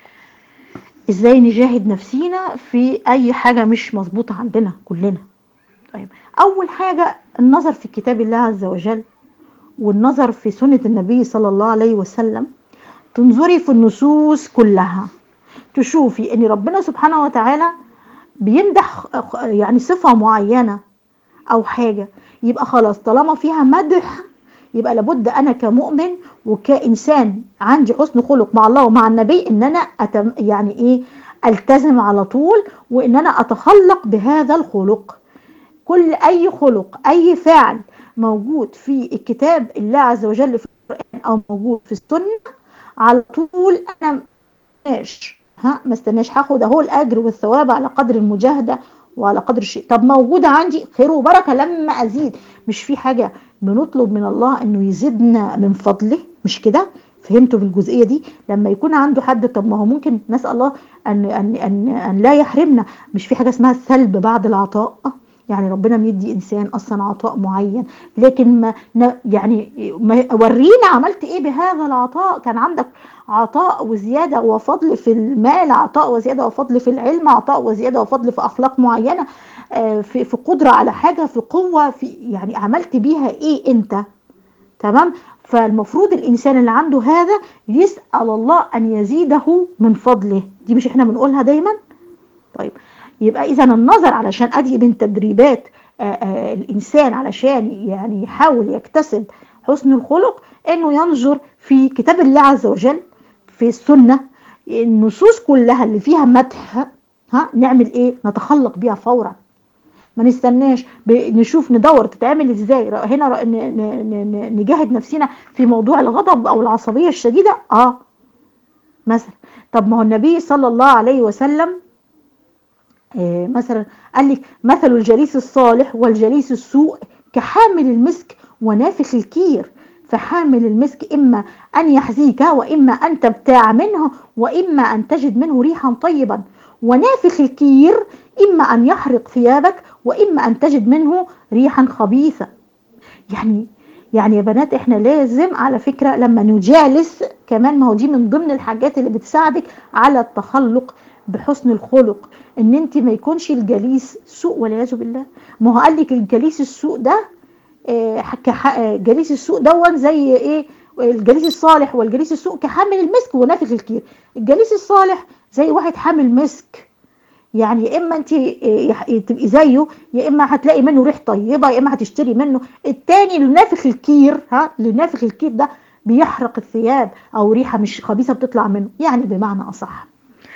ازاي نجاهد نفسينا في اي حاجة مش مظبوطة عندنا كلنا طيب اول حاجة النظر في كتاب الله عز وجل والنظر في سنة النبي صلى الله عليه وسلم تنظري في النصوص كلها تشوفي ان ربنا سبحانه وتعالى بيمدح يعني صفة معينة او حاجة يبقى خلاص طالما فيها مدح يبقى لابد انا كمؤمن وكانسان عندي حسن خلق مع الله ومع النبي ان انا أتم يعني ايه التزم على طول وان انا اتخلق بهذا الخلق كل اي خلق اي فعل موجود في الكتاب الله عز وجل في القرآن او موجود في السنة على طول انا ماشي ها ما استناش هاخد اهو الاجر والثواب على قدر المجاهده وعلى قدر الشيء طب موجوده عندي خير وبركه لما ازيد مش في حاجه بنطلب من الله انه يزيدنا من فضله مش كده فهمتوا بالجزئيه دي لما يكون عنده حد طب ما هو ممكن نسال الله ان ان ان, أن لا يحرمنا مش في حاجه اسمها السلب بعد العطاء يعني ربنا مدي انسان اصلا عطاء معين لكن ما يعني ما ورينا عملت ايه بهذا العطاء كان عندك عطاء وزيادة وفضل في المال عطاء وزيادة وفضل في العلم عطاء وزيادة وفضل في اخلاق معينة آه، في في قدرة على حاجة في قوة في يعني عملت بيها ايه انت تمام فالمفروض الانسان اللي عنده هذا يسأل الله ان يزيده من فضله دي مش احنا بنقولها دايما طيب يبقى اذا النظر علشان ادي من تدريبات آه، آه، الانسان علشان يعني يحاول يكتسب حسن الخلق انه ينظر في كتاب الله عز وجل في السنة النصوص كلها اللي فيها مدح ها نعمل ايه نتخلق بيها فورا ما نستناش نشوف ندور تتعمل ازاي هنا نجاهد نفسنا في موضوع الغضب او العصبية الشديدة اه مثلا طب ما هو النبي صلى الله عليه وسلم آه مثلا قال لك مثل الجليس الصالح والجليس السوء كحامل المسك ونافخ الكير فحامل المسك إما أن يحزيك وإما أن تبتاع منه وإما أن تجد منه ريحا طيبا ونافخ الكير إما أن يحرق ثيابك وإما أن تجد منه ريحا خبيثة يعني يعني يا بنات احنا لازم على فكرة لما نجالس كمان ما هو دي من ضمن الحاجات اللي بتساعدك على التخلق بحسن الخلق ان انت ما يكونش الجليس سوء والعياذ بالله ما هو قال لك الجليس السوء ده آه، آه، جليس السوء دون زي ايه الجليس الصالح والجليس السوء كحامل المسك ونافخ الكير الجليس الصالح زي واحد حامل مسك يعني يا اما انت آه، تبقي زيه يا اما هتلاقي منه ريح طيبه يا اما هتشتري منه التاني اللي نافخ الكير ها اللي نافخ الكير ده بيحرق الثياب او ريحه مش خبيثه بتطلع منه يعني بمعنى اصح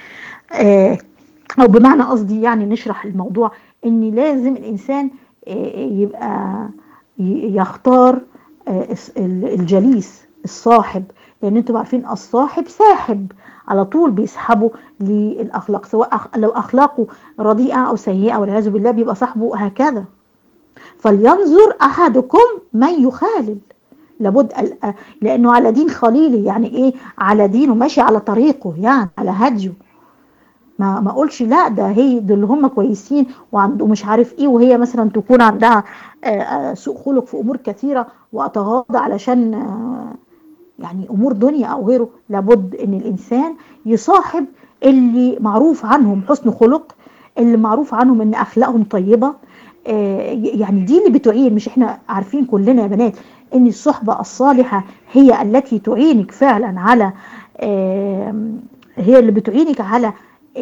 او بمعنى قصدي يعني نشرح الموضوع ان لازم الانسان يبقى يختار آه، الجليس الصاحب لان انتم عارفين الصاحب ساحب على طول بيسحبه للاخلاق سواء لو اخلاقه رديئه او سيئه والعياذ بالله بيبقى صاحبه هكذا فلينظر احدكم من يخالل لابد آه، لانه على دين خليلي يعني ايه على دينه ماشي على طريقه يعني على هديه ما ما اقولش لا ده هي دول اللي هم كويسين وعنده مش عارف ايه وهي مثلا تكون عندها آه، آه، سوء خلق في امور كثيره واتغاضى علشان آه، يعني امور دنيا او غيره لابد ان الانسان يصاحب اللي معروف عنهم حسن خلق اللي معروف عنهم ان اخلاقهم طيبه يعني دي اللي بتعين مش احنا عارفين كلنا يا بنات ان الصحبه الصالحه هي التي تعينك فعلا على هي اللي بتعينك على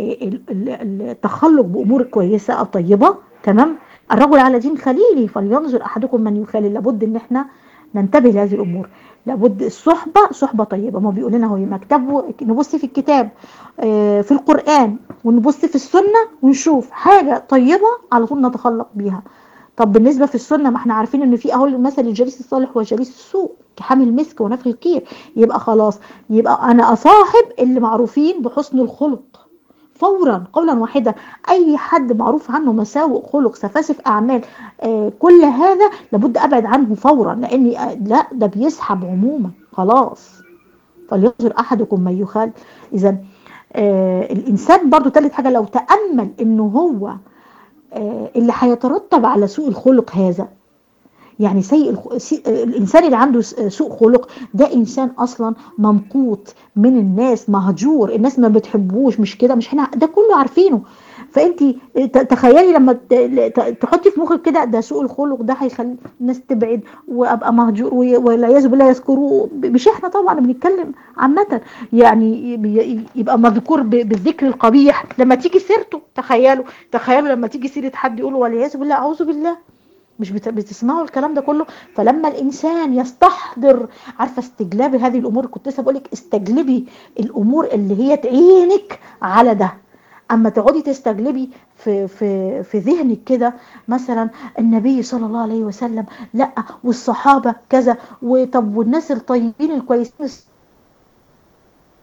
التخلق بأمور كويسة أو طيبة تمام الرجل على دين خليلي فلينظر أحدكم من يخالل لابد إن احنا ننتبه لهذه الأمور لابد الصحبة صحبة طيبة ما بيقول لنا هو مكتب نبص في الكتاب آه، في القرآن ونبص في السنة ونشوف حاجة طيبة على طول نتخلق بيها طب بالنسبة في السنة ما احنا عارفين ان في اهو مثل الجليس الصالح وجليس السوء كحامل مسك ونفخ الكير يبقى خلاص يبقى انا اصاحب اللي معروفين بحسن الخلق فورا قولا واحدا اي حد معروف عنه مساوئ خلق سفاسف اعمال آه كل هذا لابد ابعد عنه فورا لاني آه لا ده بيسحب عموما خلاص فلينظر احدكم من يخال اذا آه الانسان برضو ثالث حاجه لو تامل انه هو آه اللي هيترتب على سوء الخلق هذا يعني سيء الانسان اللي عنده سوء خلق ده انسان اصلا ممقوت من الناس مهجور الناس ما بتحبوش مش كده مش احنا ده كله عارفينه فانت تخيلي لما تحطي في مخك كده ده سوء الخلق ده هيخلي الناس تبعد وابقى مهجور والعياذ بالله يذكروه مش احنا طبعا بنتكلم عامه يعني يبقى مذكور بالذكر القبيح لما تيجي سيرته تخيلوا تخيلوا لما تيجي سيره حد يقول والعياذ بالله اعوذ بالله مش بتسمعوا الكلام ده كله فلما الانسان يستحضر عارفه استجلاب هذه الامور كنت لسه بقول لك استجلبي الامور اللي هي تعينك على ده اما تقعدي تستجلبي في في في ذهنك كده مثلا النبي صلى الله عليه وسلم لا والصحابه كذا وطب والناس الطيبين الكويسين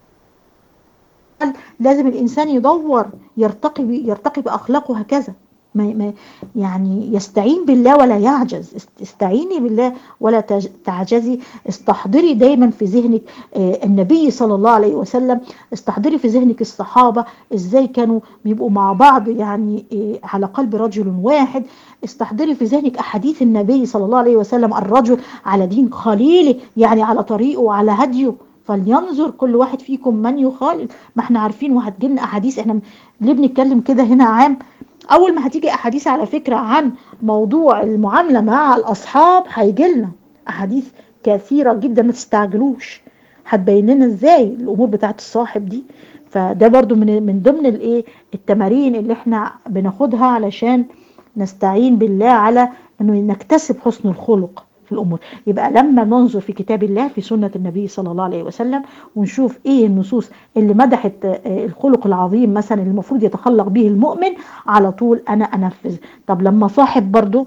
لازم الانسان يدور يرتقي يرتقي باخلاقه هكذا ما ما يعني يستعين بالله ولا يعجز است- استعيني بالله ولا تج- تعجزي استحضري دايما في ذهنك آه، النبي صلى الله عليه وسلم استحضري في ذهنك الصحابة ازاي كانوا بيبقوا مع بعض يعني آه، على قلب رجل واحد استحضري في ذهنك احاديث النبي صلى الله عليه وسلم الرجل على دين خليله يعني على طريقه وعلى هديه فلينظر كل واحد فيكم من يخالل ما احنا عارفين وهتجيلنا احاديث احنا ليه بنتكلم كده هنا عام اول ما هتيجي احاديث على فكرة عن موضوع المعاملة مع الاصحاب هيجيلنا احاديث كثيرة جدا ما تستعجلوش هتبين لنا ازاي الامور بتاعت الصاحب دي فده برضو من من ضمن الايه التمارين اللي احنا بناخدها علشان نستعين بالله على انه نكتسب حسن الخلق في الامور يبقى لما ننظر في كتاب الله في سنة النبي صلى الله عليه وسلم ونشوف ايه النصوص اللي مدحت آه، الخلق العظيم مثلا اللي المفروض يتخلق به المؤمن على طول انا انفذ طب لما صاحب برضو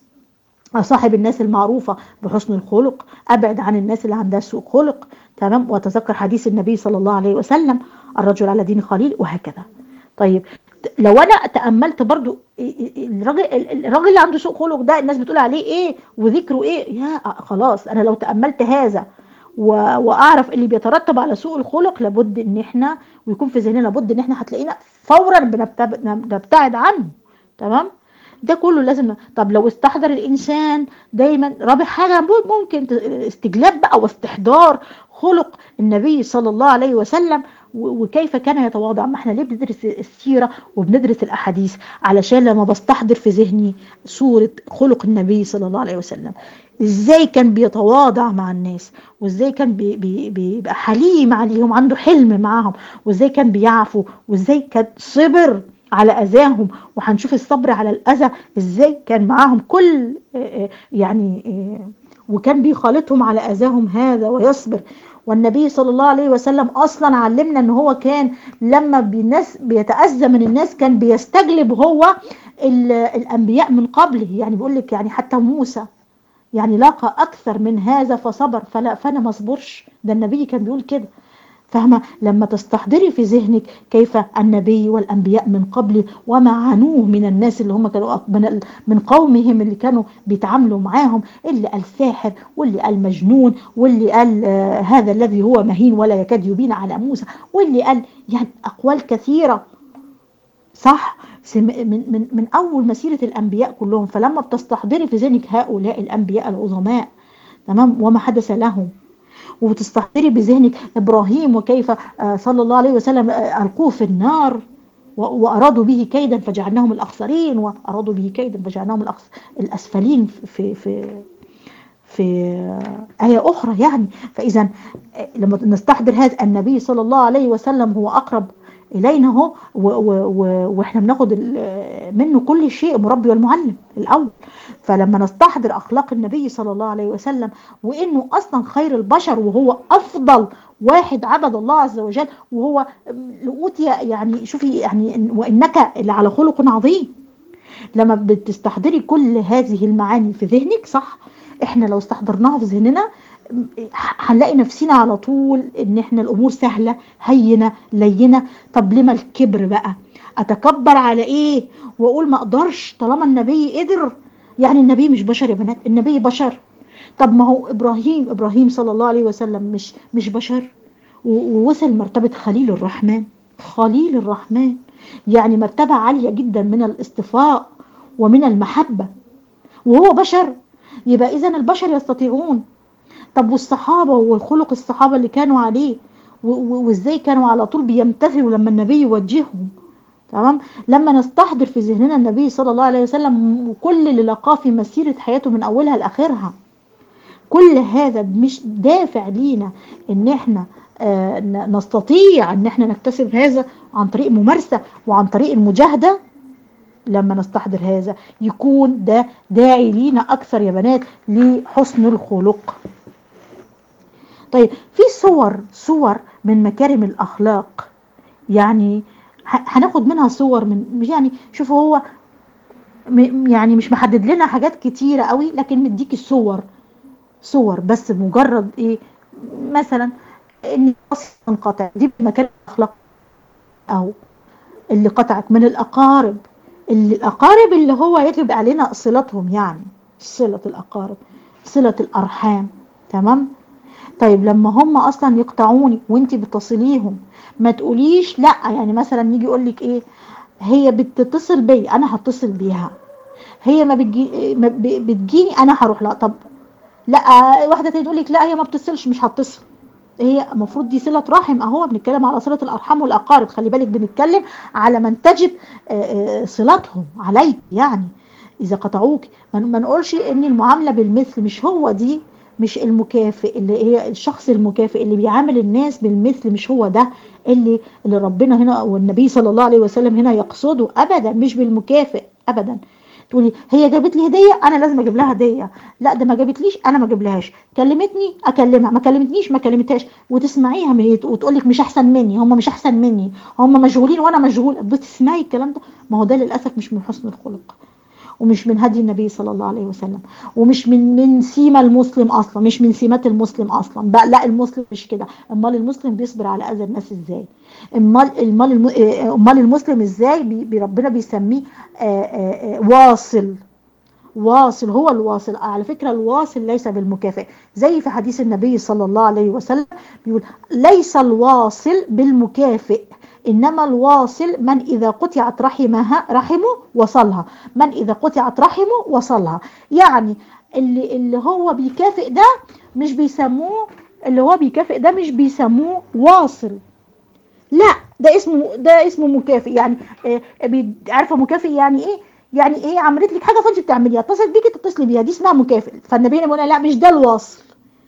أصاحب الناس المعروفة بحسن الخلق أبعد عن الناس اللي عندها سوء خلق تمام وأتذكر حديث النبي صلى الله عليه وسلم الرجل على دين خليل وهكذا طيب لو أنا تأملت برضو الراجل الراجل اللي عنده سوء خلق ده الناس بتقول عليه إيه وذكره إيه يا خلاص أنا لو تأملت هذا و- واعرف اللي بيترتب على سوء الخلق لابد ان احنا ويكون في ذهننا لابد ان احنا هتلاقينا فورا بنبتعد نبتعد عنه تمام ده كله لازم طب لو استحضر الانسان دايما رابع حاجه ممكن ت- استجلاب بقى واستحضار خلق النبي صلى الله عليه وسلم و- وكيف كان يتواضع ما احنا ليه بندرس السيره وبندرس الاحاديث علشان لما بستحضر في ذهني صوره خلق النبي صلى الله عليه وسلم ازاي كان بيتواضع مع الناس وازاي كان بي بي بيبقى حليم عليهم عنده حلم معاهم وازاي كان بيعفو وازاي كان صبر على اذاهم وهنشوف الصبر على الاذى ازاي كان معاهم كل آه، آه، يعني آه، وكان بيخالطهم على اذاهم هذا ويصبر والنبي صلى الله عليه وسلم اصلا علمنا ان هو كان لما بالناس بيتاذى من الناس كان بيستجلب هو ال- الانبياء من قبله يعني بيقول لك يعني حتى موسى يعني لاقى اكثر من هذا فصبر فلا فانا ما اصبرش ده النبي كان بيقول كده فاهمة لما تستحضري في ذهنك كيف النبي والأنبياء من قبل وما عانوه من الناس اللي هم كانوا من, ال- من قومهم اللي كانوا بيتعاملوا معاهم اللي قال ساحر واللي قال مجنون واللي قال آه هذا الذي هو مهين ولا يكاد يبين على موسى واللي قال يعني أقوال كثيرة صح سم- من, من, من أول مسيرة الأنبياء كلهم فلما بتستحضري في ذهنك هؤلاء الأنبياء العظماء تمام وما حدث لهم وتستحضري بذهنك إبراهيم وكيف آه، صلى الله عليه وسلم آه، ألقوه في النار و- وأرادوا به كيدا فجعلناهم الأخسرين وأرادوا به كيدا فجعلناهم الأخس- الأسفلين في في في آية أخرى يعني فإذا آه، لما نستحضر هذا النبي صلى الله عليه وسلم هو أقرب إلينا هو و- و- و- وإحنا بناخد ال- منه كل شيء مربي والمعلم الأول فلما نستحضر أخلاق النبي صلى الله عليه وسلم وإنه أصلا خير البشر وهو أفضل واحد عبد الله عز وجل وهو أوتي يعني شوفي يعني وإنك على خلق عظيم لما بتستحضري كل هذه المعاني في ذهنك صح احنا لو استحضرناها في ذهننا هنلاقي نفسنا على طول ان احنا الامور سهله هينه لينه طب لما الكبر بقى اتكبر على ايه واقول ما اقدرش طالما النبي قدر يعني النبي مش بشر يا بنات النبي بشر طب ما هو ابراهيم ابراهيم صلى الله عليه وسلم مش مش بشر و- ووصل مرتبه خليل الرحمن خليل الرحمن يعني مرتبه عاليه جدا من الاصطفاء ومن المحبه وهو بشر يبقى اذا البشر يستطيعون طب والصحابة والخلق الصحابة اللي كانوا عليه و- و- وازاي كانوا على طول بيمتثلوا لما النبي يوجههم تمام لما نستحضر في ذهننا النبي صلى الله عليه وسلم وكل اللي لقاه في مسيرة حياته من أولها لآخرها كل هذا مش دافع لينا ان احنا آه، ن- نستطيع ان احنا نكتسب هذا عن طريق ممارسة وعن طريق المجاهدة لما نستحضر هذا يكون ده داعي لينا اكثر يا بنات لحسن الخلق طيب في صور صور من مكارم الاخلاق يعني ه- هناخد منها صور من مش يعني شوفوا هو م- يعني مش محدد لنا حاجات كتيرة قوي لكن مديكي صور صور بس مجرد ايه مثلا ان اصلا انقطع دي مكان الاخلاق او اللي قطعك من الاقارب اللي الأقارب اللي هو يجب علينا صلتهم يعني صلة الأقارب صلة الأرحام تمام طيب لما هم أصلا يقطعوني وانت بتصليهم ما تقوليش لا يعني مثلا يجي يقول لك ايه هي بتتصل بي انا هتصل بيها هي ما بتجي ما ب- بتجيني انا هروح لها طب لا واحده تانية تقول لك لا هي ما بتتصلش مش هتصل هي المفروض دي صله رحم اهو بنتكلم على صله الارحام والاقارب خلي بالك بنتكلم على من تجب آه، آه، صلتهم عليك يعني اذا قطعوك ما ما نقولش ان المعامله بالمثل مش هو دي مش المكافئ اللي هي الشخص المكافئ اللي بيعامل الناس بالمثل مش هو ده اللي اللي ربنا هنا والنبي صلى الله عليه وسلم هنا يقصده ابدا مش بالمكافئ ابدا تقولي هي جابت لي هديه انا لازم اجيب لها هديه لا ده ما جابتليش انا ما اجيبلهاش كلمتني اكلمها ما كلمتنيش ما كلمتهاش وتسمعيها من وتقول لك مش احسن مني هم مش احسن مني هم مشغولين وانا مشغول بتسمعي الكلام ده ما هو ده للاسف مش من حسن الخلق ومش من هدي النبي صلى الله عليه وسلم ومش من من سيما المسلم اصلا مش من سمات المسلم اصلا بقى لا المسلم مش كده امال المسلم بيصبر على اذى الناس ازاي امال امال الم- آه، امال المسلم ازاي بي بي- ربنا بيسميه آه، آه، آه، واصل واصل هو الواصل على فكرة الواصل ليس بالمكافئ زي في حديث النبي صلى الله عليه وسلم بيقول ليس الواصل بالمكافئ إنما الواصل من إذا قطعت رحمها رحمه وصلها من إذا قطعت رحمه وصلها يعني اللي, اللي هو بيكافئ ده مش بيسموه اللي هو بيكافئ ده مش بيسموه واصل لا ده اسمه ده اسمه مكافئ يعني آه، بي- عارفه مكافئ يعني ايه يعني ايه عملت لك حاجه فانت بتعمليها اتصلت بيكي تتصلي بيها دي اسمها مكافئ فالنبي بيقول لا مش ده الواصل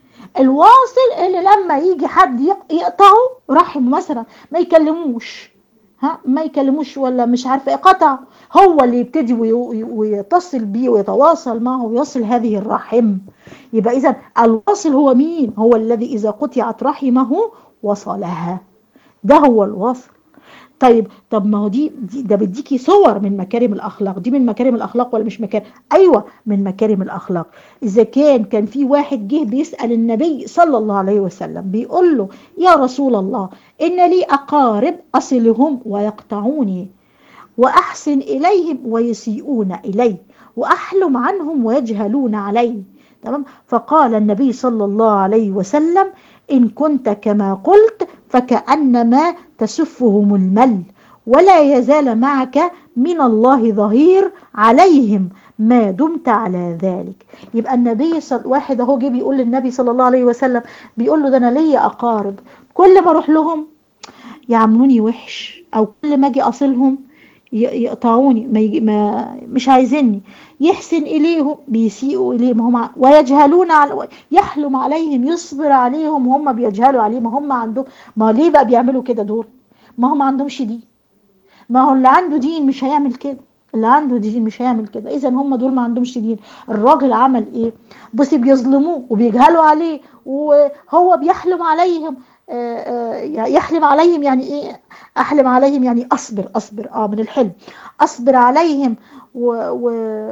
الواصل اللي لما يجي حد يق- يقطعه رحم مثلا ما يكلموش ها ما يكلموش ولا مش عارفه ايه قطع هو اللي يبتدي وي- وي- ويتصل بيه ويتواصل معه ويصل هذه الرحم يبقى اذا الواصل هو مين هو الذي اذا قطعت رحمه وصلها ده هو الوصل طيب طب ما هو دي, دي ده بيديكي صور من مكارم الاخلاق دي من مكارم الاخلاق ولا مش مكارم ايوه من مكارم الاخلاق اذا كان كان في واحد جه بيسال النبي صلى الله عليه وسلم بيقول له يا رسول الله ان لي اقارب اصلهم ويقطعوني واحسن اليهم ويسيئون الي واحلم عنهم ويجهلون علي تمام فقال النبي صلى الله عليه وسلم ان كنت كما قلت فكانما تسفهم المل ولا يزال معك من الله ظهير عليهم ما دمت على ذلك يبقى النبي صل... واحد اهو جه بيقول للنبي صلى الله عليه وسلم بيقول له ده انا ليا اقارب كل ما اروح لهم يعاملوني وحش او كل ما اجي اصلهم ي- يقطعوني ما, يجي ما مش عايزيني يحسن اليهم بيسيئوا اليهم هم ويجهلون على يحلم عليهم يصبر عليهم وهم بيجهلوا عليه ما هم عندهم ما ليه بقى بيعملوا كده دول ما هم ما عندهمش دين ما هو اللي عنده دين مش هيعمل كده اللي عنده دين مش هيعمل كده اذا هم دول ما عندهمش دين الراجل عمل ايه بصي بيظلموه وبيجهلوا عليه وهو بيحلم عليهم آه، آه، يحلم عليهم يعني ايه احلم عليهم يعني اصبر اصبر اه من الحلم اصبر عليهم و و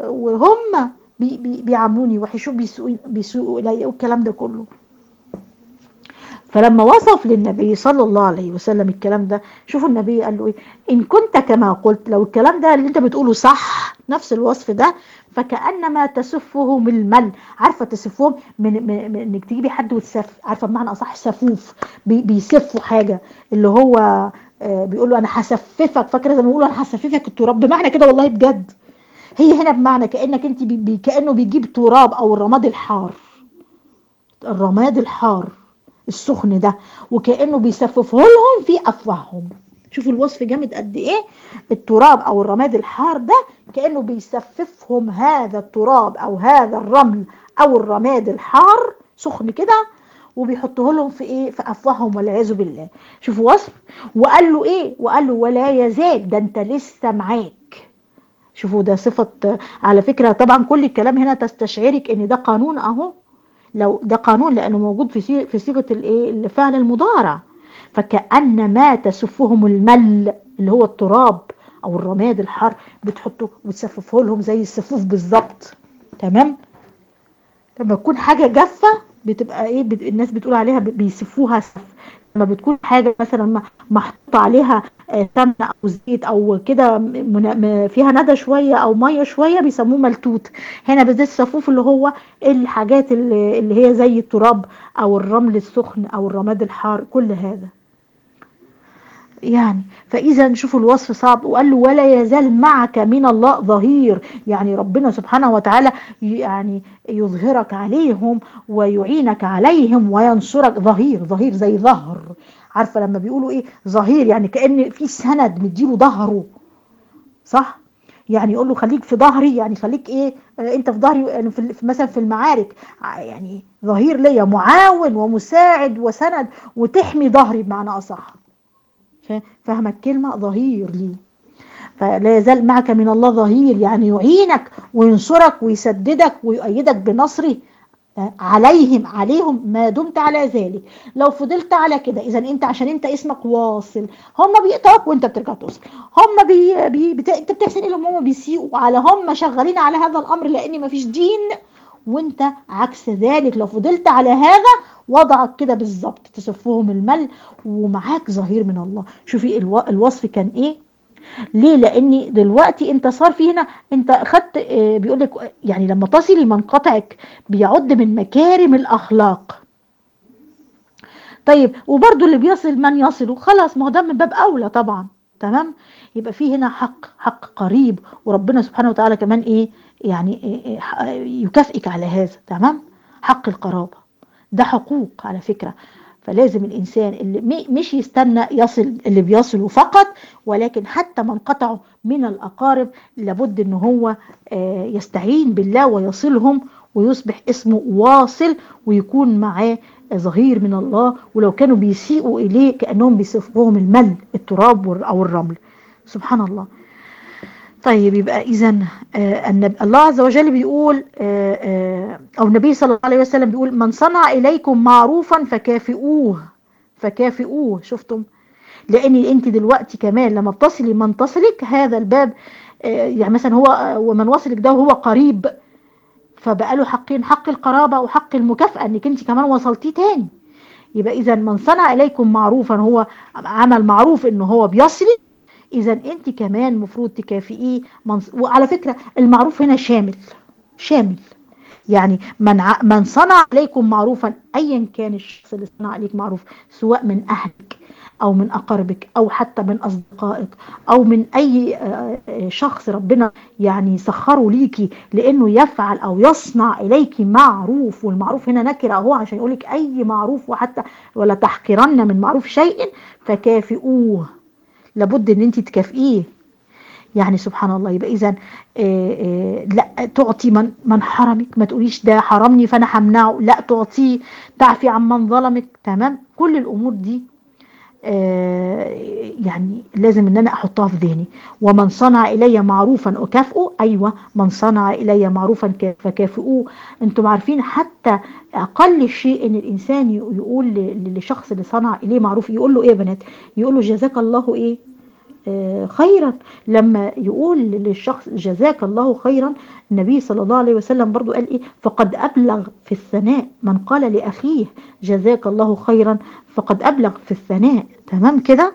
وهم بي بي بيعاملوني وحش بيسوءوا بيسوءوا الي والكلام ده كله فلما وصف للنبي صلى الله عليه وسلم الكلام ده شوفوا النبي قال له ايه ان كنت كما قلت لو الكلام ده اللي انت بتقوله صح نفس الوصف ده فكانما تسفهم المل عارفه تسفهم من, من, من انك تجيبي حد وتسف عارفه بمعنى اصح سفوف بي بيسفوا حاجه اللي هو آه بيقول له انا هسففك فاكره زي ما بيقولوا انا هسففك التراب بمعنى كده والله بجد هي هنا بمعنى كانك انت بي بي كانه بيجيب تراب او الرماد الحار الرماد الحار السخن ده وكانه بيسففه لهم في افواههم شوفوا الوصف جامد قد ايه التراب او الرماد الحار ده كانه بيسففهم هذا التراب او هذا الرمل او الرماد الحار سخن كده وبيحطه لهم في ايه في افواههم والعياذ بالله شوفوا وصف وقال له ايه وقال له ولا يزال ده انت لسه معاك شوفوا ده صفة على فكرة طبعا كل الكلام هنا تستشعرك ان ده قانون اهو لو ده قانون لانه موجود في صيغه في صيغه الايه الفعل المضارع فكأن ما تسفهم المل اللي هو التراب او الرماد الحار بتحطه وتسففه لهم زي السفوف بالظبط تمام لما تكون حاجه جافه بتبقى ايه بت... الناس بتقول عليها ب- بيسفوها سف لما بتكون حاجة مثلا م- محطوط عليها آه، سمنة او زيت او كده م- من- م- فيها ندى شوية او مية شوية بيسموه ملتوت هنا بالذات السفوف اللي هو الحاجات اللي, اللي هي زي التراب او الرمل السخن او الرماد الحار كل هذا يعني فإذا شوفوا الوصف صعب وقال له ولا يزال معك من الله ظهير يعني ربنا سبحانه وتعالى يعني يظهرك عليهم ويعينك عليهم وينصرك ظهير ظهير زي ظهر عارفة لما بيقولوا ايه ظهير يعني كأن في سند مديله ظهره صح يعني يقول له خليك في ظهري يعني خليك ايه آه، انت في ظهري يعني في في- مثلا في المعارك ع- يعني ظهير ليا معاون ومساعد وسند وتحمي ظهري بمعنى اصح فا- فاهمة الكلمة ظهير لي فلا يزال معك من الله ظهير يعني يعينك وينصرك ويسددك ويؤيدك بنصره آه، عليهم عليهم ما دمت على ذلك لو فضلت على كده اذا انت عشان انت اسمك واصل هم بيقطعوك وانت بترجع توصل هم بي بي بت... انت بتحسن لهم هم بيسيئوا على هم شغالين على هذا الامر لان مفيش دين وانت عكس ذلك لو فضلت على هذا وضعك كده بالظبط تسفهم المل ومعاك ظهير من الله شوفي الو... الوصف كان ايه ليه لان دلوقتي انت صار في هنا انت خدت آه، بيقول لك يعني لما تصلي منقطعك بيعد من مكارم الاخلاق طيب وبرضو اللي بيصل من يصل خلاص ما هو ده من باب اولى طبعا تمام يبقى في هنا حق حق قريب وربنا سبحانه وتعالى كمان ايه يعني إيه إيه ح- يكافئك على هذا تمام حق القرابة ده حقوق على فكرة فلازم الإنسان اللي مي- مش يستنى يصل اللي بيصله فقط ولكن حتى من قطعه من الأقارب لابد إن هو آه، يستعين بالله ويصلهم ويصبح اسمه واصل ويكون معاه ظهير من الله ولو كانوا بيسيئوا إليه كأنهم بيصفوهم المل التراب والر- أو الرمل سبحان الله طيب يبقى إذا الله عز وجل بيقول آه، آه، أو النبي صلى الله عليه وسلم بيقول من صنع إليكم معروفا فكافئوه فكافئوه شفتم لأن أنت دلوقتي كمان لما بتصلي من تصلك هذا الباب آه، يعني مثلا هو آه، ومن وصلك ده وهو قريب فبقى له حقين حق القرابة وحق المكافأة انك انت كمان وصلتيه تاني يبقى اذا من صنع اليكم معروفا هو عمل معروف ان هو بيصل اذا انت كمان مفروض تكافئيه من وعلى فكرة المعروف هنا شامل شامل يعني من ع... من صنع عليكم معروفا ايا كان الشخص اللي صنع عليك معروف سواء من اهلك او من اقاربك او حتى من اصدقائك او من اي آه، آه، شخص ربنا يعني سخره ليكي لانه يفعل او يصنع اليك معروف والمعروف هنا نكره اهو عشان يقولك اي معروف وحتى ولا تحقرن من معروف شيء فكافئوه لابد ان انت تكافئيه يعني سبحان الله يبقى اذا لا تعطي من من حرمك ما تقوليش ده حرمني فانا همنعه لا تعطيه تعفي عن من ظلمك تمام كل الامور دي آه، يعني لازم ان انا احطها في ذهني ومن صنع الي معروفا اكافئه ايوه من صنع الي معروفا ك- فكافئوه انتم عارفين حتى اقل شيء ان الانسان ي- يقول ل- للشخص اللي صنع اليه معروف يقول له ايه يا بنات يقول له جزاك الله ايه آه، خيرا لما يقول للشخص جزاك الله خيرا النبي صلى الله عليه وسلم برضو قال ايه فقد ابلغ في الثناء من قال لاخيه جزاك الله خيرا فقد ابلغ في الثناء تمام كده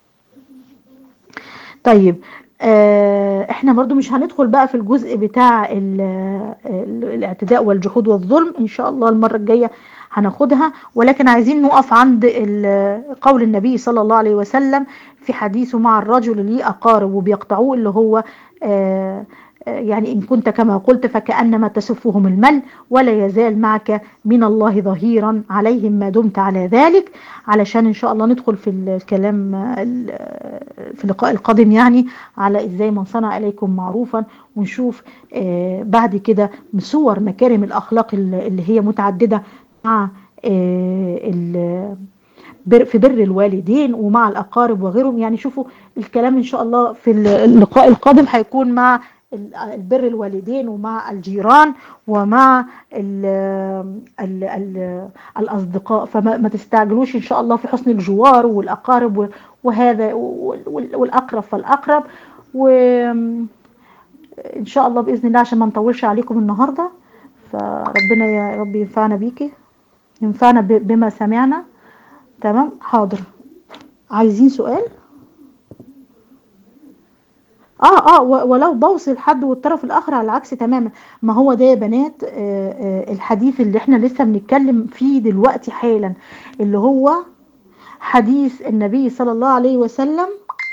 طيب آه احنا برضو مش هندخل بقى في الجزء بتاع ال ال الاعتداء والجحود والظلم ان شاء الله المرة الجاية هناخدها ولكن عايزين نقف عند ال- قول النبي صلى الله عليه وسلم في حديثه مع الرجل اللي ليه أقارب وبيقطعوه اللي هو آه آه، يعني إن كنت كما قلت فكأنما تسفهم المل ولا يزال معك من الله ظهيرا عليهم ما دمت على ذلك علشان إن شاء الله ندخل في الكلام آه، ال- آه، في اللقاء القادم يعني على إزاي من صنع إليكم معروفا ونشوف آه، بعد كده صور مكارم الأخلاق اللي اللي هي متعددة مع آه، ال- بر في بر الوالدين ومع الأقارب وغيرهم يعني شوفوا الكلام إن شاء الله في اللقاء القادم هيكون مع ال- البر الوالدين ومع الجيران ومع ال ال ال الأصدقاء فما ما تستعجلوش إن شاء الله في حسن الجوار والأقارب و- وهذا وال- وال- والأقرب فالأقرب وإن شاء الله بإذن الله عشان ما نطولش عليكم النهاردة فربنا يا رب ينفعنا بيكي ينفعنا ب- بما سمعنا تمام حاضر عايزين سؤال اه اه و- ولو بوصل حد والطرف الاخر على العكس تماما ما هو ده يا بنات آه آه الحديث اللي احنا لسه بنتكلم فيه دلوقتي حالا اللي هو حديث النبي صلى الله عليه وسلم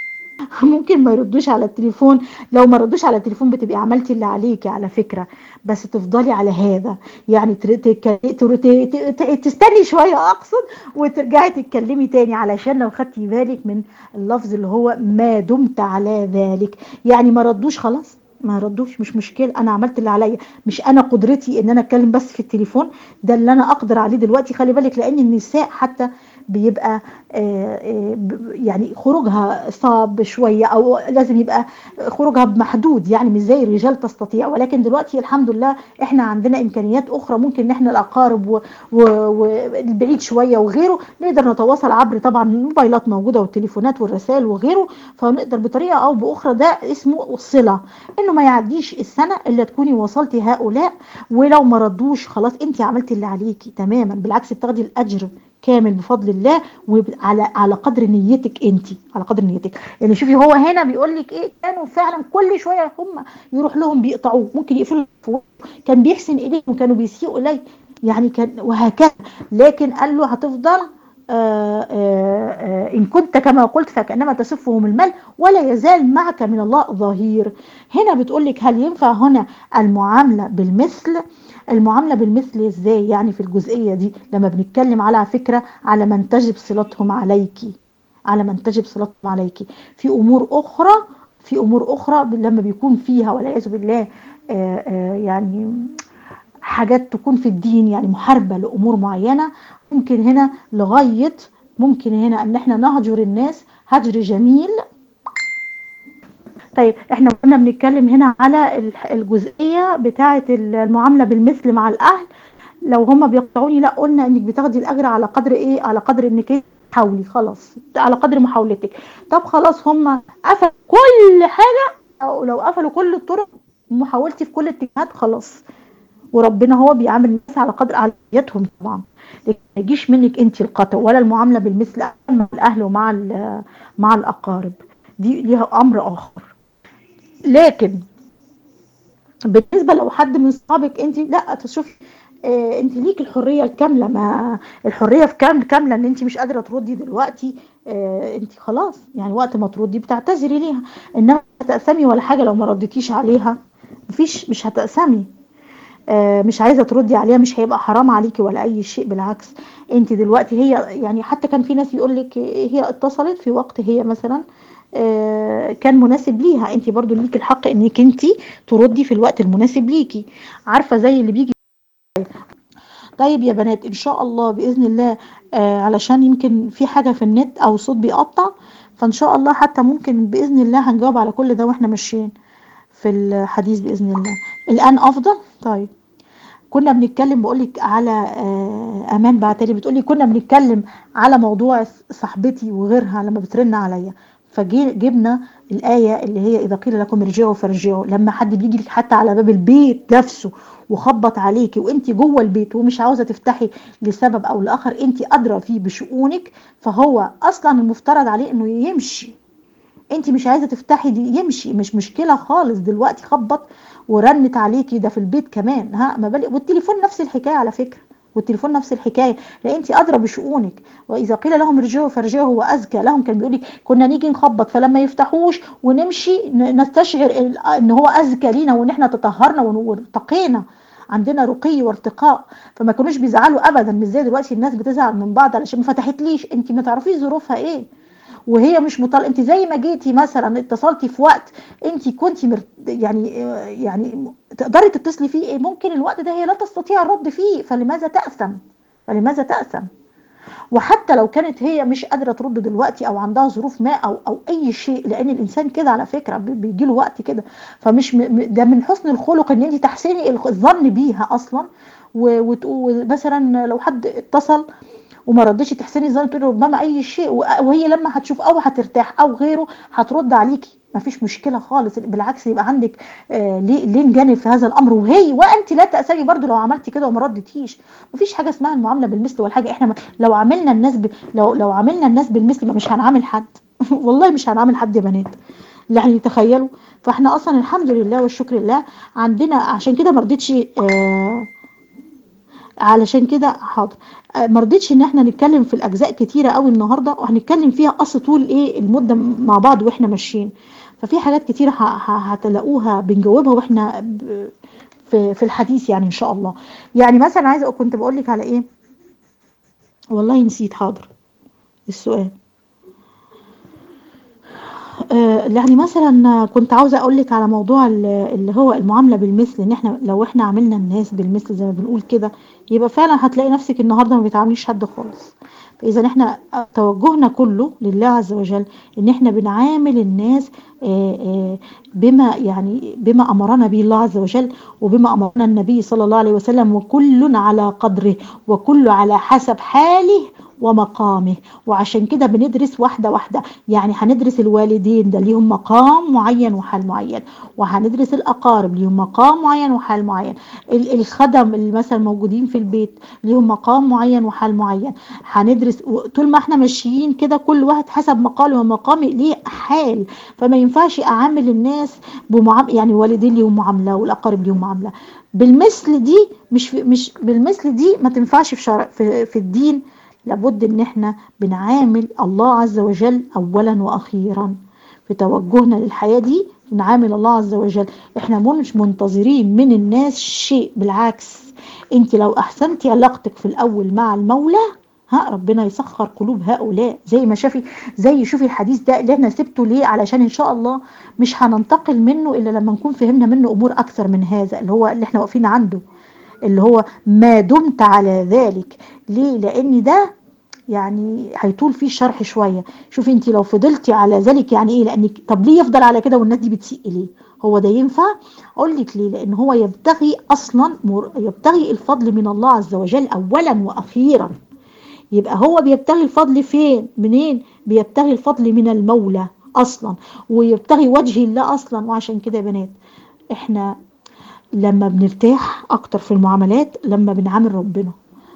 ممكن ما يردوش على التليفون لو ما ردوش على التليفون بتبقي عملتي اللي عليكي على فكرة بس تفضلي على هذا يعني تر- تك- تر- ت- ت- ت- تستني شوية اقصد وترجعي تتكلمي تاني علشان لو خدتي بالك من اللفظ اللي هو ما دمت على ذلك يعني ما ردوش خلاص ما ردوش مش مشكلة انا عملت اللي عليا مش انا قدرتي ان انا اتكلم بس في التليفون ده اللي انا اقدر عليه دلوقتي خلي بالك لان النساء حتى بيبقى آه، آه، ب- يعني خروجها صعب شوية أو لازم يبقى خروجها بمحدود يعني مش زي الرجال تستطيع ولكن دلوقتي الحمد لله احنا عندنا إمكانيات أخرى ممكن إن احنا الأقارب و- و- والبعيد شوية وغيره نقدر نتواصل عبر طبعا الموبايلات موجودة والتليفونات والرسائل وغيره فنقدر بطريقة أو بأخرى ده اسمه الصلة إنه ما يعديش السنة إلا تكوني وصلتي هؤلاء ولو ما ردوش خلاص انت عملتي اللي عليكي تماما بالعكس بتاخدي الأجر كامل بفضل الله وعلى على قدر نيتك انت على قدر نيتك يعني شوفي هو هنا بيقول لك ايه كانوا فعلا كل شويه هم يروح لهم بيقطعوه ممكن يقفلوا في وشه. كان بيحسن اليهم وكانوا بيسيئوا اليه يعني كان وهكذا لكن قال له هتفضل آه، آه، آه، إن كنت كما قلت فكأنما تسفهم المال ولا يزال معك من الله ظهير هنا بتقول لك هل ينفع هنا المعاملة بالمثل المعاملة بالمثل ازاي يعني في الجزئية دي لما بنتكلم على فكرة على من تجب صلتهم عليكي على من تجب صلتهم عليكي في أمور أخرى في أمور أخرى لما بيكون فيها والعياذ بالله آه، آه، يعني حاجات تكون في الدين يعني محاربة لأمور معينة ممكن هنا لغاية ممكن هنا ان احنا نهجر الناس هجر جميل طيب احنا كنا بنتكلم هنا على الح- الجزئية بتاعة المعاملة بالمثل مع الأهل لو هم بيقطعوني لا قلنا انك بتاخدي الأجر على قدر ايه على قدر انك إيه؟ تحاولي خلاص على قدر محاولتك طب خلاص هم قفلوا كل حاجة او لو قفلوا كل الطرق محاولتي في كل الاتجاهات خلاص وربنا هو بيعامل الناس على قدر اعليتهم طبعا لكن ما يجيش منك انت القطع ولا المعامله بالمثل مع الاهل ومع ال- مع الاقارب دي ليها امر اخر لكن بالنسبه لو حد من صحابك انت لا تشوفي آه انت ليك الحريه الكامله ما الحريه في كام كامله ان انت مش قادره تردي دلوقتي آه انت خلاص يعني وقت ما تردي بتعتذري ليها انما هتأسمي ولا حاجه لو ما رديتيش عليها مفيش مش هتأسمي آه، مش عايزه تردي عليها مش هيبقى حرام عليكي ولا اي شيء بالعكس انت دلوقتي هي يعني حتى كان في ناس يقول لك هي اتصلت في وقت هي مثلا آه، كان مناسب ليها انت برضو ليك الحق انك انت تردي في الوقت المناسب ليكي عارفه زي اللي بيجي طيب يا بنات ان شاء الله باذن الله آه علشان يمكن في حاجه في النت او صوت بيقطع فان شاء الله حتى ممكن باذن الله هنجاوب على كل ده واحنا ماشيين في الحديث باذن الله الان افضل طيب كنا بنتكلم بقولك على آه، امان بعتلي بتقولي كنا بنتكلم على موضوع صاحبتي وغيرها لما بترن عليا فجبنا الآية اللي هي إذا قيل لكم ارجعوا فارجعوا لما حد بيجي لك حتى على باب البيت نفسه وخبط عليكي وانت جوه البيت ومش عاوزة تفتحي لسبب أو لآخر انت أدرى فيه بشؤونك فهو أصلا المفترض عليه إنه يمشي انت مش عايزه تفتحي دي يمشي مش مشكله خالص دلوقتي خبط ورنت عليكي ده في البيت كمان ها ما بالك والتليفون نفس الحكايه على فكره والتليفون نفس الحكايه لان انت ادرى بشؤونك واذا قيل لهم ارجعوا فارجعوا هو اذكى لهم كان بيقول لك كنا نيجي نخبط فلما يفتحوش ونمشي ن- نستشعر ال- ان هو اذكى لينا وان احنا تطهرنا ون- وارتقينا عندنا رقي وارتقاء فما كانوش بيزعلوا ابدا مش زي دلوقتي الناس بتزعل من بعض علشان ما فتحتليش انت ما تعرفيش ظروفها ايه وهي مش مطال انت زي ما جيتي مثلا اتصلتي في وقت انت كنت مر... يعني يعني تقدري تتصلي فيه ايه ممكن الوقت ده هي لا تستطيع الرد فيه فلماذا تأثم فلماذا تأثم وحتى لو كانت هي مش قادره ترد دلوقتي او عندها ظروف ما او او اي شيء لان الانسان كده على فكره بيجي له وقت كده فمش م... م- ده من حسن الخلق ان انت تحسني الخ- الظن بيها اصلا و- وت- ومثلا لو حد اتصل وما ردش تحسني الظن تقولي ربما اي شيء و- وهي لما هتشوف او هترتاح او غيره هترد عليكي ما فيش مشكلة خالص بالعكس يبقى عندك آه ليه ليه نجانب في هذا الامر وهي وانت لا تأسري برضو لو عملتي كده وما ردتيش ما فيش حاجة اسمها المعاملة بالمثل ولا حاجة احنا لو عملنا الناس ب... لو لو عملنا الناس بالمثل مش هنعامل حد والله مش هنعامل حد يا بنات يعني تخيلوا فاحنا اصلا الحمد لله والشكر لله عندنا عشان كده ما رضيتش آه علشان كده حاضر ما رضيتش ان احنا نتكلم في الاجزاء كتيره قوي النهارده وهنتكلم فيها اصل طول ايه المده مع بعض واحنا ماشيين ففي حاجات كتيره هتلاقوها بنجاوبها واحنا في في الحديث يعني ان شاء الله يعني مثلا عايزه كنت بقول لك على ايه والله نسيت حاضر السؤال آه يعني مثلا كنت عاوزه اقول لك على موضوع اللي هو المعامله بالمثل ان احنا لو احنا عملنا الناس بالمثل زي ما بنقول كده يبقى فعلا هتلاقي نفسك النهارده ما بتعامليش حد خالص فاذا احنا توجهنا كله لله عز وجل ان احنا بنعامل الناس بما يعني بما امرنا به الله عز وجل وبما امرنا النبي صلى الله عليه وسلم وكل على قدره وكل على حسب حاله ومقامه وعشان كده بندرس واحدة واحدة يعني هندرس الوالدين ده ليهم مقام معين وحال معين وهندرس الأقارب ليهم مقام معين وحال معين الخدم اللي مثلا موجودين في البيت ليهم مقام معين وحال معين هندرس طول ما احنا ماشيين كده كل واحد حسب مقاله ومقامه ليه حال فما ينفعش أعامل الناس بمعاملة يعني الوالدين ليهم معاملة والأقارب ليهم معاملة بالمثل دي مش مش بالمثل دي ما تنفعش في شرع في, في الدين لابد ان احنا بنعامل الله عز وجل اولا واخيرا في توجهنا للحياة دي نعامل الله عز وجل احنا مش منتظرين من الناس شيء بالعكس انت لو احسنتي علاقتك في الاول مع المولى ها ربنا يسخر قلوب هؤلاء زي ما شافي زي شوفي الحديث ده اللي احنا سبته ليه علشان ان شاء الله مش هننتقل منه الا لما نكون فهمنا منه امور اكثر من هذا اللي هو اللي احنا واقفين عنده اللي هو ما دمت على ذلك ليه لان ده يعني هيطول فيه الشرح شوية شوفي انت لو فضلتي على ذلك يعني ايه لانك طب ليه يفضل على كده والناس دي بتسيء ليه هو ده ينفع اقول لك ليه لان هو يبتغي اصلا يبتغي الفضل من الله عز وجل اولا واخيرا يبقى هو بيبتغي الفضل فين منين بيبتغي الفضل من المولى اصلا ويبتغي وجه الله اصلا وعشان كده يا بنات احنا لما بنرتاح اكتر في المعاملات لما بنعامل ربنا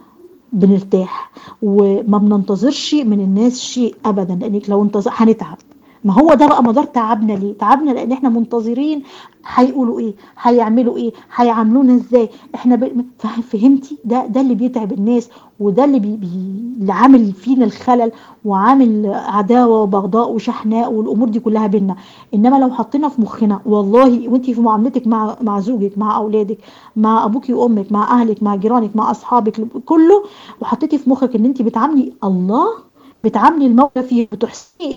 بنرتاح وما بننتظرش من الناس شيء ابدا لانك لو انتظر هنتعب ما هو ده بقى مدار تعبنا ليه تعبنا لان احنا منتظرين هيقولوا ايه هيعملوا ايه هيعاملونا ازاي احنا ب... فهمتي ده ده اللي بيتعب الناس وده اللي بي... بي... اللي عامل فينا الخلل وعامل عداوه وبغضاء وشحناء والامور دي كلها بينا انما لو حطينا في مخنا والله وانت في معاملتك مع مع زوجك مع اولادك مع ابوكي وامك مع اهلك مع جيرانك مع اصحابك كله وحطيتي في مخك ان انت بتعاملي الله بتعاملي المولى فيه بتحسني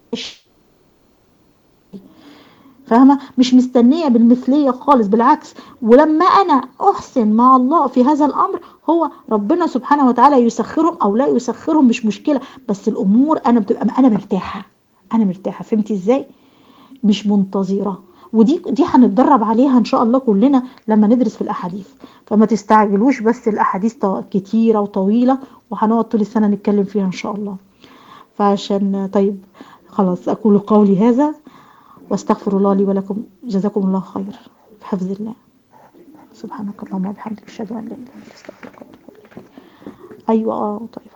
فاهمة مش مستنية بالمثلية خالص بالعكس ولما أنا أحسن مع الله في هذا الأمر هو ربنا سبحانه وتعالى يسخرهم أو لا يسخرهم مش مشكلة بس الأمور أنا بتبقى أنا مرتاحة أنا مرتاحة فهمتي إزاي مش منتظرة ودي دي هنتدرب عليها ان شاء الله كلنا لما ندرس في الاحاديث فما تستعجلوش بس الاحاديث كتيره وطويله وهنقعد طول السنه نتكلم فيها ان شاء الله فعشان طيب خلاص اقول قولي هذا واستغفر الله لي ولكم جزاكم الله خير بحفظ الله سبحانك اللهم وبحمدك اشهد ان لا اله الا انت استغفرك واتوب اليك ايوه اه طيب